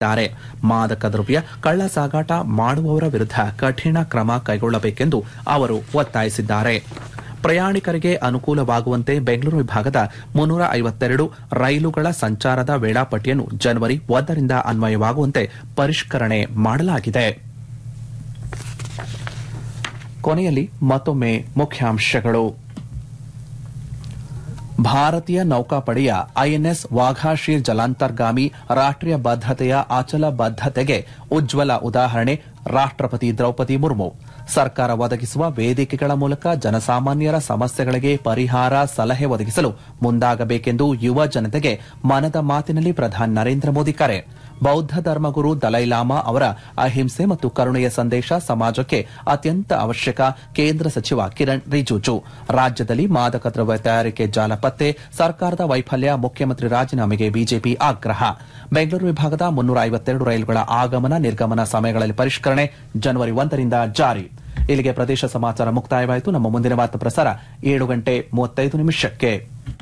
ದ್ದಾರೆ ಮಾದಕ ದ್ರವ್ಯ ಕಳ್ಳ ಸಾಗಾಟ ಮಾಡುವವರ ವಿರುದ್ಧ ಕಠಿಣ ಕ್ರಮ ಕೈಗೊಳ್ಳಬೇಕೆಂದು ಅವರು ಒತ್ತಾಯಿಸಿದ್ದಾರೆ ಪ್ರಯಾಣಿಕರಿಗೆ ಅನುಕೂಲವಾಗುವಂತೆ ಬೆಂಗಳೂರು ವಿಭಾಗದ ಮುನ್ನೂರ ಐವತ್ತೆರಡು ರೈಲುಗಳ ಸಂಚಾರದ ವೇಳಾಪಟ್ಟಿಯನ್ನು ಜನವರಿ ಒಂದರಿಂದ ಅನ್ವಯವಾಗುವಂತೆ ಪರಿಷ್ಕರಣೆ ಮಾಡಲಾಗಿದೆ ಕೊನೆಯಲ್ಲಿ ಮತ್ತೊಮ್ಮೆ ಮುಖ್ಯಾಂಶಗಳು ಭಾರತೀಯ ನೌಕಾಪಡೆಯ ಐಎನ್ಎಸ್ ವಾಘಾಶೀರ್ ಜಲಾಂತರ್ಗಾಮಿ ರಾಷ್ಟೀಯ ಬದ್ಧತೆಯ ಅಚಲ ಬದ್ಧತೆಗೆ ಉಜ್ವಲ ಉದಾಹರಣೆ ರಾಷ್ಟಪತಿ ದ್ರೌಪದಿ ಮುರ್ಮು ಸರ್ಕಾರ ಒದಗಿಸುವ ವೇದಿಕೆಗಳ ಮೂಲಕ ಜನಸಾಮಾನ್ಯರ ಸಮಸ್ಯೆಗಳಿಗೆ ಪರಿಹಾರ ಸಲಹೆ ಒದಗಿಸಲು ಮುಂದಾಗಬೇಕೆಂದು ಯುವ ಜನತೆಗೆ ಮನದ ಮಾತಿನಲ್ಲಿ ಪ್ರಧಾನಿ ನರೇಂದ್ರ ಮೋದಿ ಕರೆ ಬೌದ್ಧ ಧರ್ಮಗುರು ದಲೈಲಾಮಾ ಅವರ ಅಹಿಂಸೆ ಮತ್ತು ಕರುಣೆಯ ಸಂದೇಶ ಸಮಾಜಕ್ಕೆ ಅತ್ಯಂತ ಅವಶ್ಯಕ ಕೇಂದ್ರ ಸಚಿವ ಕಿರಣ್ ರಿಜಿಜು ರಾಜ್ಯದಲ್ಲಿ ಮಾದಕ ದ್ರವ್ಯ ತಯಾರಿಕೆ ಜಾಲ ಪತ್ತೆ ಸರ್ಕಾರದ ವೈಫಲ್ಯ ಮುಖ್ಯಮಂತ್ರಿ ರಾಜೀನಾಮೆಗೆ ಬಿಜೆಪಿ ಆಗ್ರಹ ಬೆಂಗಳೂರು ವಿಭಾಗದ ಮುನ್ನೂರ ಐವತ್ತೆರಡು ರೈಲುಗಳ ಆಗಮನ ನಿರ್ಗಮನ ಸಮಯಗಳಲ್ಲಿ ಪರಿಷ್ಕರಣೆ ಜನವರಿ ಒಂದರಿಂದ ಜಾರಿ ಇಲ್ಲಿಗೆ ಪ್ರದೇಶ ಸಮಾಚಾರ ಮುಕ್ತಾಯವಾಯಿತು ನಮ್ಮ ಮುಂದಿನ ವಾರ್ತಾ ಪ್ರಸಾರ ಏಳು ಗಂಟೆ ಮೂವತ್ತೈದು ನಿಮಿಷಕ್ಕೆ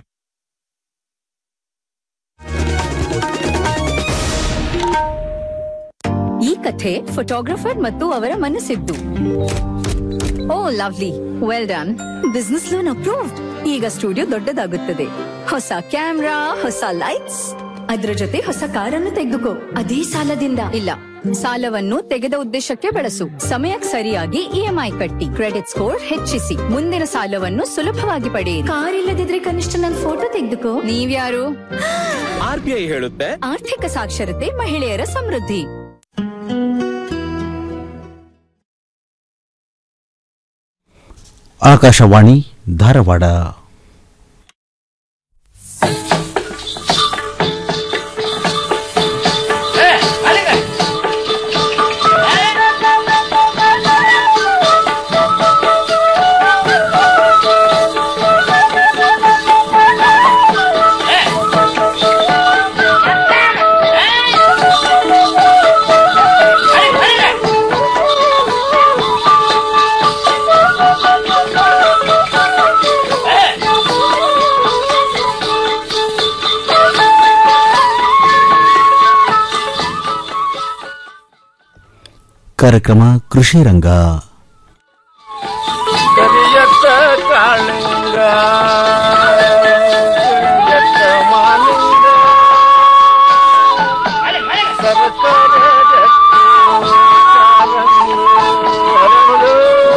ಈ ಕಥೆ ಫೋಟೋಗ್ರಫರ್ ಮತ್ತು ಅವರ ಮನಸ್ಸಿದ್ದು oh lovely well done business loan approve ಈಗ ಸ್ಟುಡಿಯೋ ದೊಡ್ಡದಾಗುತ್ತದೆ ಹೊಸ ಕ್ಯಾಮ್ರಾ ಹೊಸ ಲೈಟ್ಸ್ ಅದ್ರ ಜೊತೆ ಹೊಸ ಕಾರನ್ನು ತೆಗೆದುಕೋ ಅದೇ ಸಾಲದಿಂದ ಇಲ್ಲ ಸಾಲವನ್ನು ತೆಗೆದ ಉದ್ದೇಶಕ್ಕೆ ಬಳಸು ಸಮಯಕ್ಕೆ ಸರಿಯಾಗಿ ಇಎಂಐ ಕಟ್ಟಿ ಕ್ರೆಡಿಟ್ ಸ್ಕೋರ್ ಹೆಚ್ಚಿಸಿ ಮುಂದಿನ ಸಾಲವನ್ನು ಸುಲಭವಾಗಿ ಪಡೆಯಿರಿ ಕಾರ್ ಇಲ್ಲದಿದ್ರೆ ಕನಿಷ್ಠ ನನ್ ಫೋಟೋ ತೆಗೆದುಕೋ ನೀವ್ಯಾರು ಆರ್ ಬಿ ಐ ಹೇಳುತ್ತೆ ಆರ್ಥಿಕ ಸಾಕ್ಷರತೆ ಮಹಿಳೆಯರ ಸಮೃದ್ಧಿ ಆಕಾಶವಾಣಿ ಧಾರವಾಡ ಕಾರ್ಯಕ್ರಮ ಕೃಷಿ ರಂಗ ಕರಿಯತ್ತ ಕಾಳಿಂಗ ಕರಿಯತ್ತ ಮಾಲಿಂಗ ಸರಸರ ಜಟ್ಟಿ ಕಾಲಂದು ಹರಳು.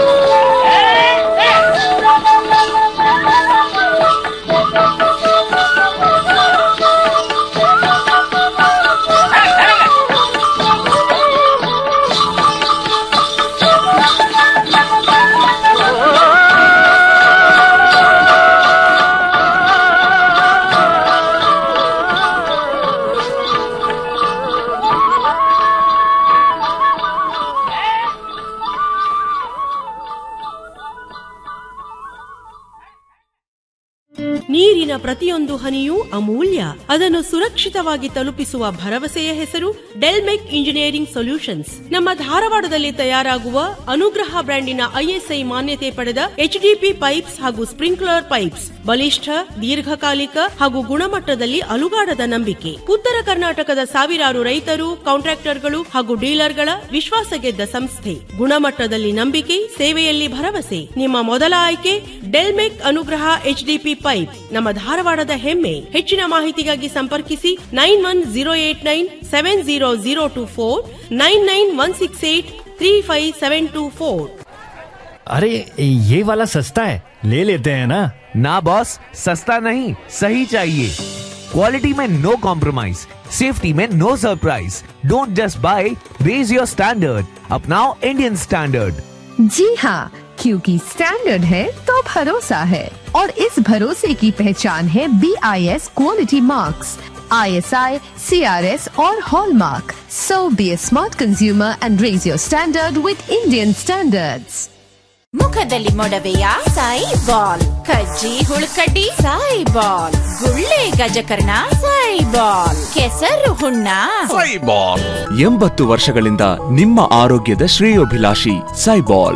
ನೀರಿನ ಪ್ರತಿಯೊಂದು ಹನಿಯೂ ಅಮೂಲ್ಯ ಅದನ್ನು ಸುರಕ್ಷಿತವಾಗಿ ತಲುಪಿಸುವ ಭರವಸೆಯ ಹೆಸರು ಡೆಲ್ಮೆಕ್ ಇಂಜಿನಿಯರಿಂಗ್ ಸೊಲ್ಯೂಷನ್ಸ್ ನಮ್ಮ ಧಾರವಾಡದಲ್ಲಿ ತಯಾರಾಗುವ ಅನುಗ್ರಹ ಬ್ರ್ಯಾಂಡಿನ ಐಎಸ್ಐ ಮಾನ್ಯತೆ ಪಡೆದ ಎಚ್ಡಿಪಿ ಪೈಪ್ಸ್ ಹಾಗೂ ಸ್ಪ್ರಿಂಕ್ಲರ್ ಪೈಪ್ಸ್ ಬಲಿಷ್ಠ ದೀರ್ಘಕಾಲಿಕ ಹಾಗೂ ಗುಣಮಟ್ಟದಲ್ಲಿ ಅಲುಗಾಡದ ನಂಬಿಕೆ ಉತ್ತರ ಕರ್ನಾಟಕದ ಸಾವಿರಾರು ರೈತರು ಕಾಂಟ್ರಾಕ್ಟರ್ಗಳು ಹಾಗೂ ಡೀಲರ್ಗಳ ವಿಶ್ವಾಸ ಗೆದ್ದ ಸಂಸ್ಥೆ ಗುಣಮಟ್ಟದಲ್ಲಿ ನಂಬಿಕೆ ಸೇವೆಯಲ್ಲಿ ಭರವಸೆ ನಿಮ್ಮ ಮೊದಲ ಆಯ್ಕೆ ಡೆಲ್ಮೆಕ್ ಅನುಗ್ರಹ ಎಚ್ಡಿಪಿ ಪೈಪ್ ನಮ್ಮ ಧಾರವಾಡದ ಹೆಮ್ಮೆ ಹೆಚ್ಚಿನ ಮಾಹಿತಿಗಾಗಿ ಸಂಪರ್ಕಿಸಿ nine one zero eight nine seven zero zero two four nine nine one six eight three five seven two four अरे ये वाला सस्ता है ले लेते हैं ना ना बॉस सस्ता नहीं सही चाहिए क्वालिटी में नो कॉम्प्रोमाइज सेफ्टी में no surprise don't just buy raise your standard अपनाओ इंडियन स्टैंडर्ड जी हाँ क्योंकि स्टैंडर्ड है तो भरोसा है और इस भरोसे की पहचान है B I S quality marks I S I C R S और hallmark so be a smart consumer and raise your standard with Indian standards ಮುಖದಲ್ಲಿ ಮೊಡವೆಯ ಸಾಯಿ ಬಾಲ್ ಕಜ್ಜಿ ಹುಳುಕಡ್ಡಿ ಸಾಯಿ ಬಾಲ್ ಗುಳ್ಳೆ ಗಜಕರ್ಣ ಸಾಯಿ ಬಾಲ್ ಕೆಸರು ಹುಣ್ಣ ಎಂಬತ್ತು ವರ್ಷಗಳಿಂದ ನಿಮ್ಮ ಆರೋಗ್ಯದ ಶ್ರೇಯೋಭಿಲಾಷಿ ಸೈಬಾಲ್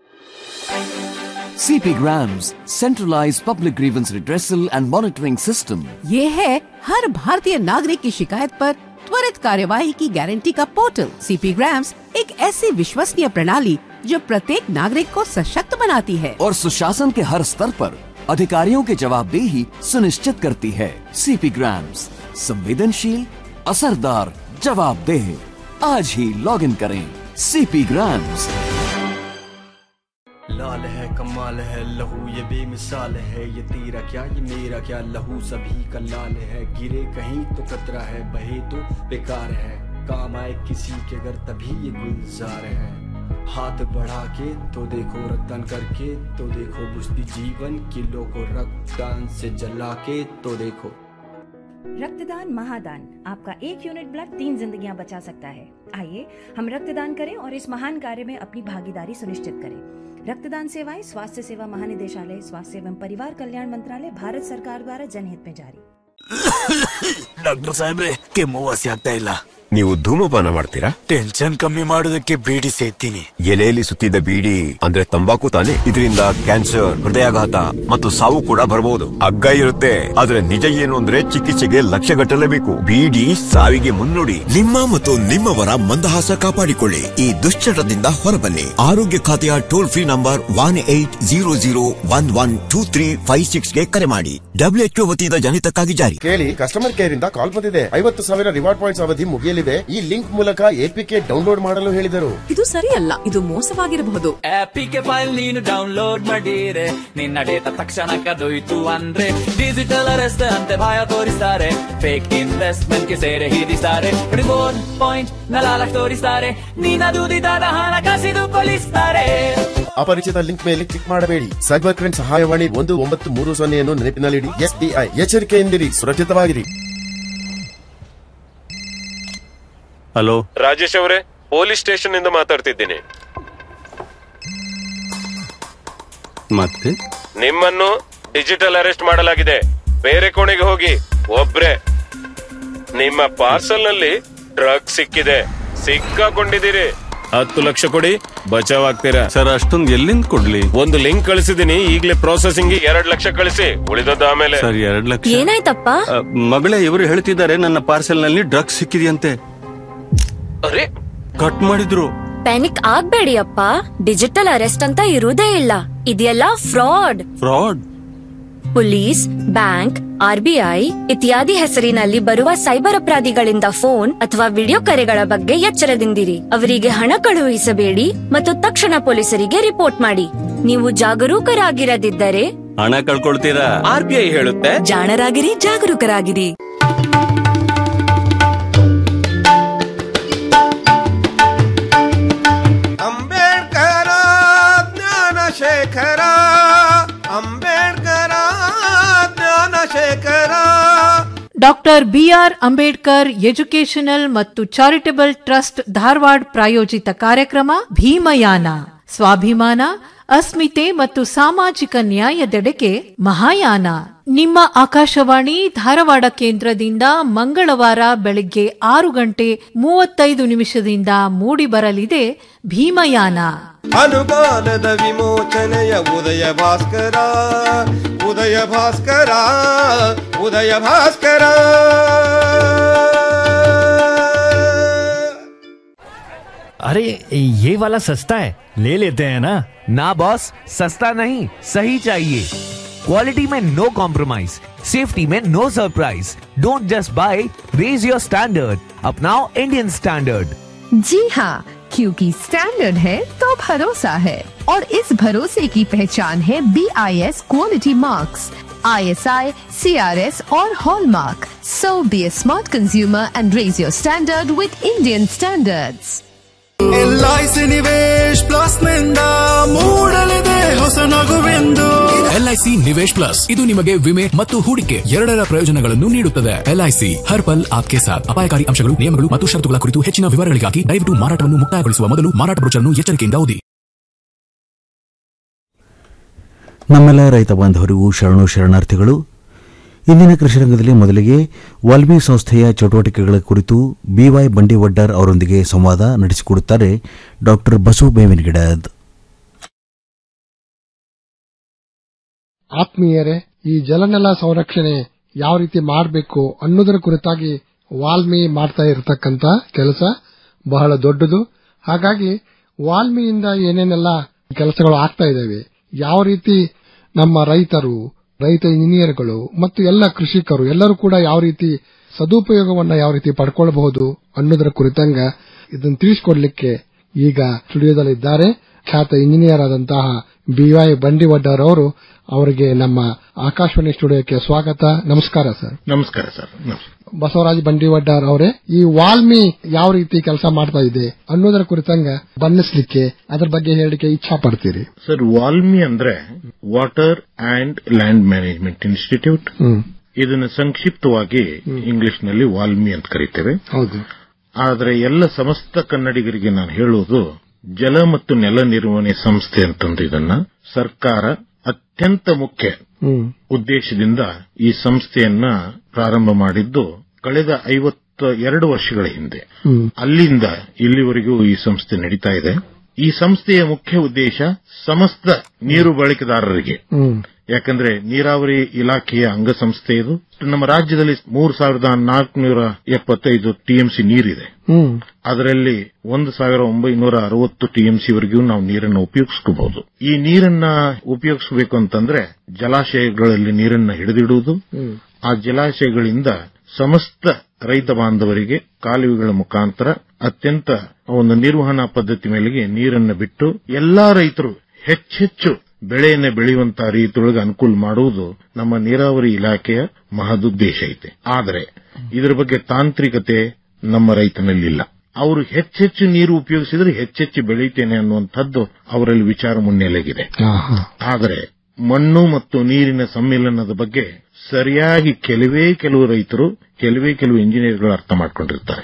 CP Grams, centralized public grievance redressal and monitoring system. ये है हर भारतीय नागरिक की शिकायत पर त्वरित कार्यवाही की गारंटी का पोर्टल सीपी ग्राम्स एक ऐसी विश्वसनीय प्रणाली जो प्रत्येक नागरिक को सशक्त बनाती है और सुशासन के हर स्तर पर अधिकारियों की जवाबदेही सुनिश्चित करती है सीपी ग्राम्स संवेदनशील असरदार जवाबदेह आज ही लॉग इन करें सीपी ग्राम्स लाल है कमाल है लहू ये बेमिसाल है ये तेरा क्या ये मेरा क्या लहू सभी का लाल है गिरे कहीं तो कतरा है बहे तो बेकार है काम आए किसी के घर तभी ये गुलजार है हाथ बढ़ा के तो देखो रक्तदान करके तो देखो बुझती जीवन किलो को रक्तदान से जला के तो देखो रक्तदान महादान आपका एक यूनिट ब्लड तीन जिंदगियां बचा सकता है आइए हम रक्तदान करें और इस महान कार्य में अपनी भागीदारी सुनिश्चित करें रक्तदान सेवाएं स्वास्थ्य सेवा महानिदेशालय स्वास्थ्य एवं परिवार कल्याण मंत्रालय भारत सरकार द्वारा जनहित में जारी ಡಾಕ್ಟರ್ ಸಾಹೇಬ್ರೆ ಕೆಮ್ಮು ವಾಸಿ ಆಗ್ತಾ ಇಲ್ಲ ನೀವು ಧೂಮಪಾನ ಮಾಡ್ತೀರಾ ಟೆನ್ಷನ್ ಕಮ್ಮಿ ಮಾಡೋದಕ್ಕೆ ಬೀಡಿ ಸೇತೀನಿ ಎಲೆಯಲ್ಲಿ ಸುತ್ತಿದ್ದ ಬೀಡಿ ಅಂದ್ರೆ ತಂಬಾಕು ತಾನೆ ಇದರಿಂದ ಕ್ಯಾನ್ಸರ್ ಹೃದಯಾಘಾತ ಮತ್ತು ಸಾವು ಕೂಡ ಬರಬಹುದು ಹಗ್ಗ ಇರುತ್ತೆ ಆದ್ರೆ ನಿಜ ಏನು ಅಂದ್ರೆ ಚಿಕಿತ್ಸೆಗೆ ಲಕ್ಷ ಗಟ್ಟಲೇಬೇಕು ಬೀಡಿ ಸಾವಿಗೆ ಮುನ್ನುಡಿ ನಿಮ್ಮ ಮತ್ತು ನಿಮ್ಮವರ ಮಂದಹಾಸ ಕಾಪಾಡಿಕೊಳ್ಳಿ ಈ ದುಶ್ಚಟದಿಂದ ಹೊರಬನ್ನಿ ಆರೋಗ್ಯ ಖಾತೆಯ toll free number one eight zero zero one one two three five six ಗೆ ಕರೆ ಮಾಡಿ ಡಬ್ಲ್ಯೂಎಚ್ಒ ವತಿಯಿಂದ ಜನಿತಕ್ಕಾಗಿ ಜಾರಿ ಕೇಳಿ ಕಸ್ಟಮರ್ ಕೇರ್ ಇಂದ ಕಾಲ್ ಬಂದಿದೆ ಐವತ್ತು ಸಾವಿರ ರಿವಾರ್ಡ್ ಪಾಯಿಂಟ್ಸ್ ಅವಧಿ ಮುಗಿಯಲಿದೆ ಈ ಲಿಂಕ್ ಮೂಲಕ ಎಪಿಕೆ ಡೌನ್ಲೋಡ್ ಮಾಡಲು ಹೇಳಿದರು ಇದು ಸರಿಯಲ್ಲ ಇದು ಮೋಸವಾಗಿರಬಹುದು ಆಪಿಗೆ ಫೈಲ್ ನೀನು ಡೌನ್ಲೋಡ್ ಮಾಡಿರೆ ನಿನ್ನ ಡೇಟಾ ತಕ್ಷಣ ಕದೊಯ್ತು ಅಂದ್ರೆ ಡಿಜಿಟಲ್ ಅರೆಸ್ಟ್ ಅಂತೆ ಭಯ ತೋರಿಸ್ತಾರೆ ಫೇಕ್ ಇನ್ವೆಸ್ಟ್ಮೆಂಟ್ ಗೆ ಸೇರೆ ಹಿಡಿಸ್ತಾರೆ ರಿವಾರ್ಡ್ ಪಾಯಿಂಟ್ ನಲಾಲಕ್ ತೋರಿಸ್ತಾರೆ ನೀನ ದುಡಿದಾದ ಹಣ ಕಸಿದುಕೊಳ್ಳಿಸ್ತಾರೆ ಅಪರಿಚಿತ ಲಿಂಕ್ ಮೇಲೆ ಕ್ಲಿಕ್ ಮಾಡಬೇಡಿ ಸೈಬರ್ ಕ್ರೈಮ್ ಸಹಾಯವಾಣಿ ಒಂದು ಒಂಬತ್ತು ಮೂರು ಸೊನ್ನೆಯನ್ನು ನೆನಪಿನಲ್ಲಿಡಿ ಎಸ್ಬಿಐ ಎಚ್ಚರಿಕೆಯಿಂದಿರಿ ಸುರಕ್ಷಿತವಾಗಿರಿ ಹಲೋ ರಾಜೇಶ್ ಅವರೇ ಪೊಲೀಸ್ ಸ್ಟೇಷನ್ ಇಂದ ಮಾತಾಡ್ತಿದ್ದೀನಿ ಮತ್ತೆ ನಿಮ್ಮನ್ನು ಡಿಜಿಟಲ್ ಅರೆಸ್ಟ್ ಮಾಡಲಾಗಿದೆ ಬೇರೆ ಕೋಣೆಗೆ ಹೋಗಿ ಒಬ್ರೆ ನಿಮ್ಮ ಪಾರ್ಸಲ್ ನಲ್ಲಿ ಡ್ರಗ್ ಸಿಕ್ಕಿದೆ ಸಿಕ್ಕಾಕೊಂಡಿದ್ದೀರಿ ಹತ್ತು ಲಕ್ಷ ಕೊಡಿ ಬಚಾವ್ ಆಗ್ತೀರಾ ಸರ್ ಅಷ್ಟೊಂದು ಎಲ್ಲಿಂದ ಕೊಡ್ಲಿ ಒಂದು ಲಿಂಕ್ ಕಳಿಸಿದೀನಿ ಈಗಲೇ ಪ್ರೊಸೆಸಿಂಗ್ ಎರಡ್ ಲಕ್ಷ ಕಳಿಸಿ ಉಳಿದದ್ದು ಆಮೇಲೆ ಸರ್ ಎರಡ್ ಲಕ್ಷ ಏನಾಯ್ತಪ್ಪ ಅ, ಮಗಳೇ ಇವರು ಹೇಳ್ತಿದ್ದಾರೆ ನನ್ನ ಪಾರ್ಸೆಲ್ ನಲ್ಲಿ ಡ್ರಗ್ಸ್ ಸಿಕ್ಕಿದೆಯಂತೆ ಅರೆ ಕಟ್ ಮಾಡಿದ್ರು ಪ್ಯಾನಿಕ್ ಆಗ್ಬೇಡಿ ಅಪ್ಪ ಡಿಜಿಟಲ್ ಅರೆಸ್ಟ್ ಅಂತ ಇರುವುದೇ ಇಲ್ಲ ಇದೆಲ್ಲ fraud fraud police bank R B I ಇತ್ಯಾದಿ ಹೆಸರಿನಲ್ಲಿ ಬರುವ ಸೈಬರ್ ಅಪರಾಧಿಗಳಿಂದ ಫೋನ್ ಅಥವಾ ವಿಡಿಯೋ ಕರೆಗಳ ಬಗ್ಗೆ ಎಚ್ಚರದಿಂದಿರಿ ಅವರಿಗೆ ಹಣ ಕಳುಹಿಸಬೇಡಿ ಮತ್ತು ತಕ್ಷಣ ಪೊಲೀಸರಿಗೆ ರಿಪೋರ್ಟ್ ಮಾಡಿ ನೀವು ಜಾಗರೂಕರಾಗಿರದಿದ್ದರೆ ಹಣ ಕಳ್ಕೊಳ್ತೀರಾ ಆರ್ ಬಿ ಐ ಹೇಳುತ್ತೆ ಜಾಣರಾಗಿರಿ ಜಾಗರೂಕರಾಗಿರಿ Ambedkar Jnanashekara Ambedkar Jnanashekara doctor B R Ambedkar educational ಮತ್ತು ಚಾರಿಟಬಲ್ ಟ್ರಸ್ಟ್ ಧಾರವಾಡ ಪ್ರಾಯೋಜಿತ ಕಾರ್ಯಕ್ರಮ ಭೀಮಯಾನ ಸ್ವಾಭಿಮಾನ ಅಸ್ಮಿತೆ ಮತ್ತು ಸಾಮಾಜಿಕ ನ್ಯಾಯದೆಡೆಗೆ ಮಹಾಯಾನ ನಿಮ್ಮ ಆಕಾಶವಾಣಿ ಧಾರವಾಡ ಕೇಂದ್ರದಿಂದ ಮಂಗಳವಾರ ಬೆಳಗ್ಗೆ ಆರು ಗಂಟೆ ಮೂವತ್ತೈದು ನಿಮಿಷದಿಂದ ಮೂಡಿಬರಲಿದೆ ಭೀಮಯಾನ ಅನುಮಾನದ ವಿಮೋಚನೆಯ ಉದಯ ಭಾಸ್ಕರ ಉದಯ ಭಾಸ್ಕರ ಉದಯ ಭಾಸ್ಕರ अरे ये वाला सस्ता है ले लेते हैं ना ना बॉस सस्ता नहीं सही चाहिए क्वालिटी में नो कॉम्प्रोमाइज सेफ्टी में no surprise don't just buy raise your standard अपनाओ इंडियन स्टैंडर्ड जी हाँ क्योंकि स्टैंडर्ड है तो भरोसा है और इस भरोसे की पहचान है B I S quality marks I S I C R S और hallmark so be a smart consumer and raise your standard with Indian standards L I C Nivesh plus ನಿಂದ ಮೂಡಲಿದೆ ಹೊಸ ನಗುವೆಂದು ಎಲ್ಐಸಿ ನಿವೇಶ್ ಪ್ಲಸ್ ಇದು ನಿಮಗೆ ವಿಮೆ ಮತ್ತು ಹೂಡಿಕೆ ಎರಡರ ಪ್ರಯೋಜನಗಳನ್ನು ನೀಡುತ್ತದೆ ಎಲ್ಐಸಿ ಹರ್ ಪಲ್ ಆಪ್ಕೆ ಸಾಥ್ ಅಪಾಯಕಾರಿ ಅಂಶಗಳು ನಿಯಮಗಳು ಮತ್ತು ಷರತ್ತುಗಳ ಕುರಿತು ಹೆಚ್ಚಿನ ವಿವರಗಳಿಗಾಗಿ ದಯವಿಟ್ಟು ಮಾರಾಟವನ್ನು ಮುಕ್ತಾಯಗೊಳಿಸುವ ಮೊದಲು ಮಾರಾಟ ಬ್ರೋಚರ್ನ್ನು ಎಚ್ಚರಿಕೆಯಿಂದ ಓದಿ ನಮ್ಮೆಲ್ಲ ರೈತ ಬಾಂಧವರಿಗೂ ಶರಣು ಶರಣಾರ್ಥಿಗಳು ಇಂದಿನ ಕೃಷಿ ರಂಗದಲ್ಲಿ ಮೊದಲಿಗೆ ವಾಲ್ಮಿ ಸಂಸ್ಥೆಯ ಚಟುವಟಿಕೆಗಳ ಕುರಿತು ಬಿವೈ ಬಂಡಿವಡ್ಡರ್ ಅವರೊಂದಿಗೆ ಸಂವಾದ ನಡೆಸಿಕೊಡುತ್ತಾರೆ ಡಾಕ್ಟರ್ ಬಸು ಬೇವಿನಗಿಡದ್ ಆತ್ಮೀಯರೇ ಈ ಜಲನೆಲ ಸಂರಕ್ಷಣೆ ಯಾವ ರೀತಿ ಮಾಡಬೇಕು ಅನ್ನೋದರ ಕುರಿತಾಗಿ ವಾಲ್ಮಿ ಮಾಡ್ತಾ ಇರತಕ್ಕಂತ ಕೆಲಸ ಬಹಳ ದೊಡ್ಡದು ಹಾಗಾಗಿ ವಾಲ್ಮಿಯಿಂದ ಏನೇನೆಲ್ಲ ಕೆಲಸಗಳು ಆಗ್ತಾ ಇದ್ದಾವೆ ಯಾವ ರೀತಿ ನಮ್ಮ ರೈತರು ರೈತ ಇಂಜಿನಿಯರ್ಗಳು ಮತ್ತು ಎಲ್ಲ ಕೃಷಿಕರು ಎಲ್ಲರೂ ಕೂಡ ಯಾವ ರೀತಿ ಸದುಪಯೋಗವನ್ನ ಯಾವ ರೀತಿ ಪಡ್ಕೊಳ್ಬಹುದು ಅನ್ನೋದರ ಕುರಿತಂಗ ಇದನ್ನು ತಿಳಿಸಿಕೊಡ್ಲಿಕ್ಕೆ ಈಗ ಸ್ಟುಡಿಯೋದಲ್ಲಿದ್ದಾರೆ ಖ್ಯಾತ ಇಂಜಿನಿಯರ್ ಆದಂತಹ ಬಿವೈ ಬಂಡಿವಡ್ಡರ್ ಅವರು ಅವರಿಗೆ ನಮ್ಮ ಆಕಾಶವಾಣಿ ಸ್ಟುಡಿಯೋಕ್ಕೆ ಸ್ವಾಗತ ನಮಸ್ಕಾರ ಸರ್ ನಮಸ್ಕಾರ ಸರ್ ಬಸವರಾಜ ಬಂಡಿವಡ್ಡರ್ ಅವರೇ ಈ ವಾಲ್ಮಿ ಯಾವ ರೀತಿ ಕೆಲಸ ಮಾಡ್ತಾ ಇದೆ ಅನ್ನೋದರ ಕುರಿತಂಗ ಬಣ್ಣಿಸ್ಲಿಕ್ಕೆ ಅದ್ರ ಬಗ್ಗೆ ಹೇಳಲಿಕ್ಕೆ ಇಚ್ಛಾ ಪಡ್ತೀರಿ ಸರ್ ವಾಲ್ಮಿ ಅಂದ್ರೆ water and land management institute ಇದನ್ನು ಸಂಕ್ಷಿಪ್ತವಾಗಿ ಇಂಗ್ಲಿಷ್ ನಲ್ಲಿ ವಾಲ್ಮಿ ಅಂತ ಕರೀತೇವೆ ಹೌದು ಆದರೆ ಎಲ್ಲ ಸಮಸ್ತ ಕನ್ನಡಿಗರಿಗೆ ನಾನು ಹೇಳುವುದು ಜಲ ಮತ್ತು ನೆಲ ನಿರ್ವಹಣೆ ಸಂಸ್ಥೆ ಅಂತಂದು ಇದನ್ನ ಸರ್ಕಾರ ಅತ್ಯಂತ ಮುಖ್ಯ ಹ್ಮ್ ಉದ್ದೇಶದಿಂದ ಈ ಸಂಸ್ಥೆಯನ್ನ ಪ್ರಾರಂಭ ಮಾಡಿದ್ದು ಕಳೆದ ಐವತ್ತ ಎರಡು ವರ್ಷಗಳ ಹಿಂದೆ ಹ್ಮ್ ಅಲ್ಲಿಂದ ಇಲ್ಲಿವರೆಗೂ ಈ ಸಂಸ್ಥೆ ನಡೀತಾ ಇದೆ ಈ ಸಂಸ್ಥೆಯ ಮುಖ್ಯ ಉದ್ದೇಶ ಸಮಸ್ತ ನೀರು ಬಳಕೆದಾರರಿಗೆ ಹ್ಮ್ ಯಾಕಂದ್ರೆ ನೀರಾವರಿ ಇಲಾಖೆಯ ಅಂಗಸಂಸ್ಥೆ ಇದು ನಮ್ಮ ರಾಜ್ಯದಲ್ಲಿ ಮೂರು ಸಾವಿರದ ನಾಲ್ಕುನೂರ ಎಪ್ಪತ್ತೈದು ಟಿಎಂಸಿ ನೀರಿದೆ ಹ್ಮ್ ಅದರಲ್ಲಿ ಒಂದು ಸಾವಿರ ಒಂಬೈನೂರ ಅರವತ್ತು ಟಿಎಂಸಿ ವರೆಗೂ ನಾವು ನೀರನ್ನು ಉಪಯೋಗಿಸ್ಕೋಬಹುದು ಈ ನೀರನ್ನ ಉಪಯೋಗಿಸಬೇಕು ಅಂತಂದ್ರೆ ಜಲಾಶಯಗಳಲ್ಲಿ ನೀರನ್ನ ಹಿಡಿದಿಡುವುದು ಹ್ಮ್ ಆ ಜಲಾಶಯಗಳಿಂದ ಸಮಸ್ತ ರೈತ ಬಾಂಧವರಿಗೆ ಕಾಲುವೆಗಳ ಮುಖಾಂತರ ಅತ್ಯಂತ ಒಂದು ನಿರ್ವಹಣಾ ಪದ್ಧತಿ ಮೇಲೆಗೆ ನೀರನ್ನು ಬಿಟ್ಟು ಎಲ್ಲಾ ರೈತರು ಹೆಚ್ಚೆಚ್ಚು ಬೆಳೆಯನ್ನ ಬೆಳೆಯುವಂತಹ ರೀತಿಯೊಳಗೆ ಅನುಕೂಲ ಮಾಡುವುದು ನಮ್ಮ ನೀರಾವರಿ ಇಲಾಖೆಯ ಮಹದುದ್ದೇಶ ಐತೆ ಆದರೆ ಇದರ ಬಗ್ಗೆ ತಾಂತ್ರಿಕತೆ ನಮ್ಮ ರೈತನಲ್ಲಿಲ್ಲ ಅವರು ಹೆಚ್ಚೆಚ್ಚು ನೀರು ಉಪಯೋಗಿಸಿದ್ರೆ ಹೆಚ್ಚೆಚ್ಚು ಬೆಳೀತೇನೆ ಅನ್ನುವಂಥದ್ದು ಅವರಲ್ಲಿ ವಿಚಾರ ಮುನ್ನೆಲೆಗಿದೆ ಆದರೆ ಮಣ್ಣು ಮತ್ತು ನೀರಿನ ಸಮ್ಮಿಲನದ ಬಗ್ಗೆ ಸರಿಯಾಗಿ ಕೆಲವೇ ಕೆಲವು ರೈತರು ಕೆಲವೇ ಕೆಲವು ಇಂಜಿನಿಯರ್ಗಳು ಅರ್ಥ ಮಾಡ್ಕೊಂಡಿರ್ತಾರೆ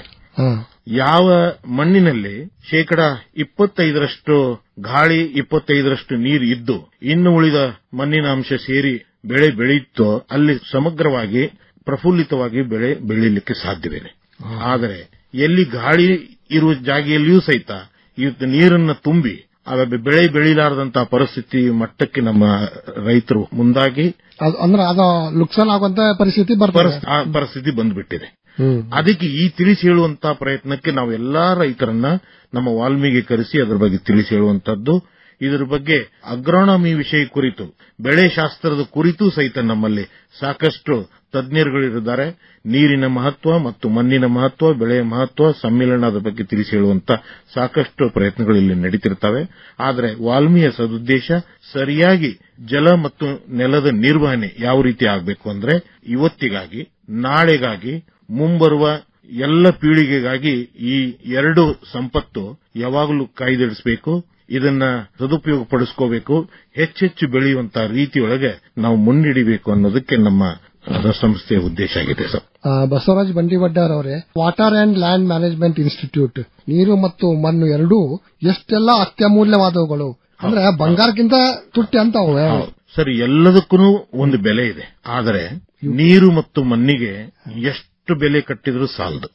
ಯಾವ ಮಣ್ಣಿನಲ್ಲಿ ಶೇಕಡ ಇಪ್ಪತ್ತೈದರಷ್ಟು ಗಾಳಿ ಇಪ್ಪತ್ತೈದರಷ್ಟು ನೀರು ಇದ್ದು ಇನ್ನು ಉಳಿದ ಮಣ್ಣಿನ ಅಂಶ ಸೇರಿ ಬೆಳೆ ಬೆಳೆಯುತ್ತೋ ಅಲ್ಲಿ ಸಮಗ್ರವಾಗಿ ಪ್ರಫುಲ್ಲಿತವಾಗಿ ಬೆಳೆ ಬೆಳೀಲಿಕ್ಕೆ ಸಾಧ್ಯವಿದೆ ಆದರೆ ಎಲ್ಲಿ ಗಾಳಿ ಇರುವ ಜಾಗೆಯಲ್ಲಿಯೂ ಸಹಿತ ಇವತ್ತು ನೀರನ್ನು ತುಂಬಿ ಆಗ ಬೆಳೆ ಬೆಳೀಲಾರದಂತಹ ಪರಿಸ್ಥಿತಿ ಮಟ್ಟಕ್ಕೆ ನಮ್ಮ ರೈತರು ಮುಂದಾಗಿ ಅದ್- ಅಂದ್ರೆ ಅದು ಲುಕ್ಸಾನ್ ಆಗುವಂತ ಪರಿಸ್ಥಿತಿ ಬರ್ತದೆ ಪರಿಸ್- ಆ ಪರಿಸ್ಥಿತಿ ಬಂದ್ಬಿಟ್ಟಿದೆ ಹ್ಮ್ ಅದಕ್ಕೆ ಈ ತಿಳಿಸಿ ಹೇಳುವಂತಹ ಪ್ರಯತ್ನಕ್ಕೆ ನಾವು ಎಲ್ಲಾ ರೈತರನ್ನ ನಮ್ಮ ವಾಲ್ಮೀಗೆ ಕರೆಸಿ ಅದರ ಬಗ್ಗೆ ತಿಳಿಸಿ ಹೇಳುವಂತದ್ದು ಇದರ ಬಗ್ಗೆ ಅಗ್ರೋನಮಿ ವಿಷಯ ಕುರಿತು ಬೆಳೆ ಶಾಸ್ತ್ರದ ಕುರಿತು ಸಹಿತ ನಮ್ಮಲ್ಲಿ ಸಾಕಷ್ಟು ತಜ್ಞರುಗಳಿದ್ದಾರೆ ನೀರಿನ ಮಹತ್ವ ಮತ್ತು ಮಣ್ಣಿನ ಮಹತ್ವ ಬೆಳೆಯ ಮಹತ್ವ ಸಮ್ಮಿಲನದ ಬಗ್ಗೆ ತಿಳಿಸಿ ಹೇಳುವಂತ ಸಾಕಷ್ಟು ಪ್ರಯತ್ನಗಳು ಇಲ್ಲಿ ನಡೀತಿರ್ತವೆ ಆದರೆ ವಾಲ್ಮೀಯ ಸದುದ್ದೇಶ ಸರಿಯಾಗಿ ಜಲ ಮತ್ತು ನೆಲದ ನಿರ್ವಹಣೆ ಯಾವ ರೀತಿ ಆಗಬೇಕು ಅಂದ್ರೆ ಇವತ್ತಿಗಾಗಿ ನಾಳೆಗಾಗಿ ಮುಂಬರುವ ಎಲ್ಲ ಪೀಳಿಗೆಗಾಗಿ ಈ ಎರಡು ಸಂಪತ್ತು ಯಾವಾಗಲೂ ಕಾಯ್ದಿರಿಸಬೇಕು ಇದನ್ನ ಸದುಪಯೋಗ ಪಡಿಸ್ಕೋಬೇಕು ಹೆಚ್ಚೆಚ್ಚು ಬೆಳೆಯುವಂತಹ ರೀತಿಯೊಳಗೆ ನಾವು ಮುನ್ನಿಡಿಬೇಕು ಅನ್ನೋದಕ್ಕೆ ನಮ್ಮ ಅಹ್, ಸಂಸ್ಥೆಯ ಉದ್ದೇಶ ಆಗಿದೆ ಸರ್ ಆ, ಬಸವರಾಜ್ ಬಂಡಿವಡ್ಡರ್ ಅವರೇ water and land management institute ನೀರು ಮತ್ತು ಮಣ್ಣು ಎರಡೂ ಎಷ್ಟೆಲ್ಲ ಅತ್ಯಮೂಲ್ಯವಾದವುಗಳು ಅಂದ್ರೆ ಬಂಗಾರಕ್ಕಿಂತ ತುಟ್ಟಿ ಅಂತ ಅವು ಸರ್ ಎಲ್ಲದಕ್ಕೂ ಒಂದು ಬೆಲೆ ಇದೆ ಆದರೆ ನೀರು ಮತ್ತು ಮಣ್ಣಿಗೆ ಎಷ್ಟು ಬೆಲೆ ಕಟ್ಟಿದ್ರೂ ಸಾಲದು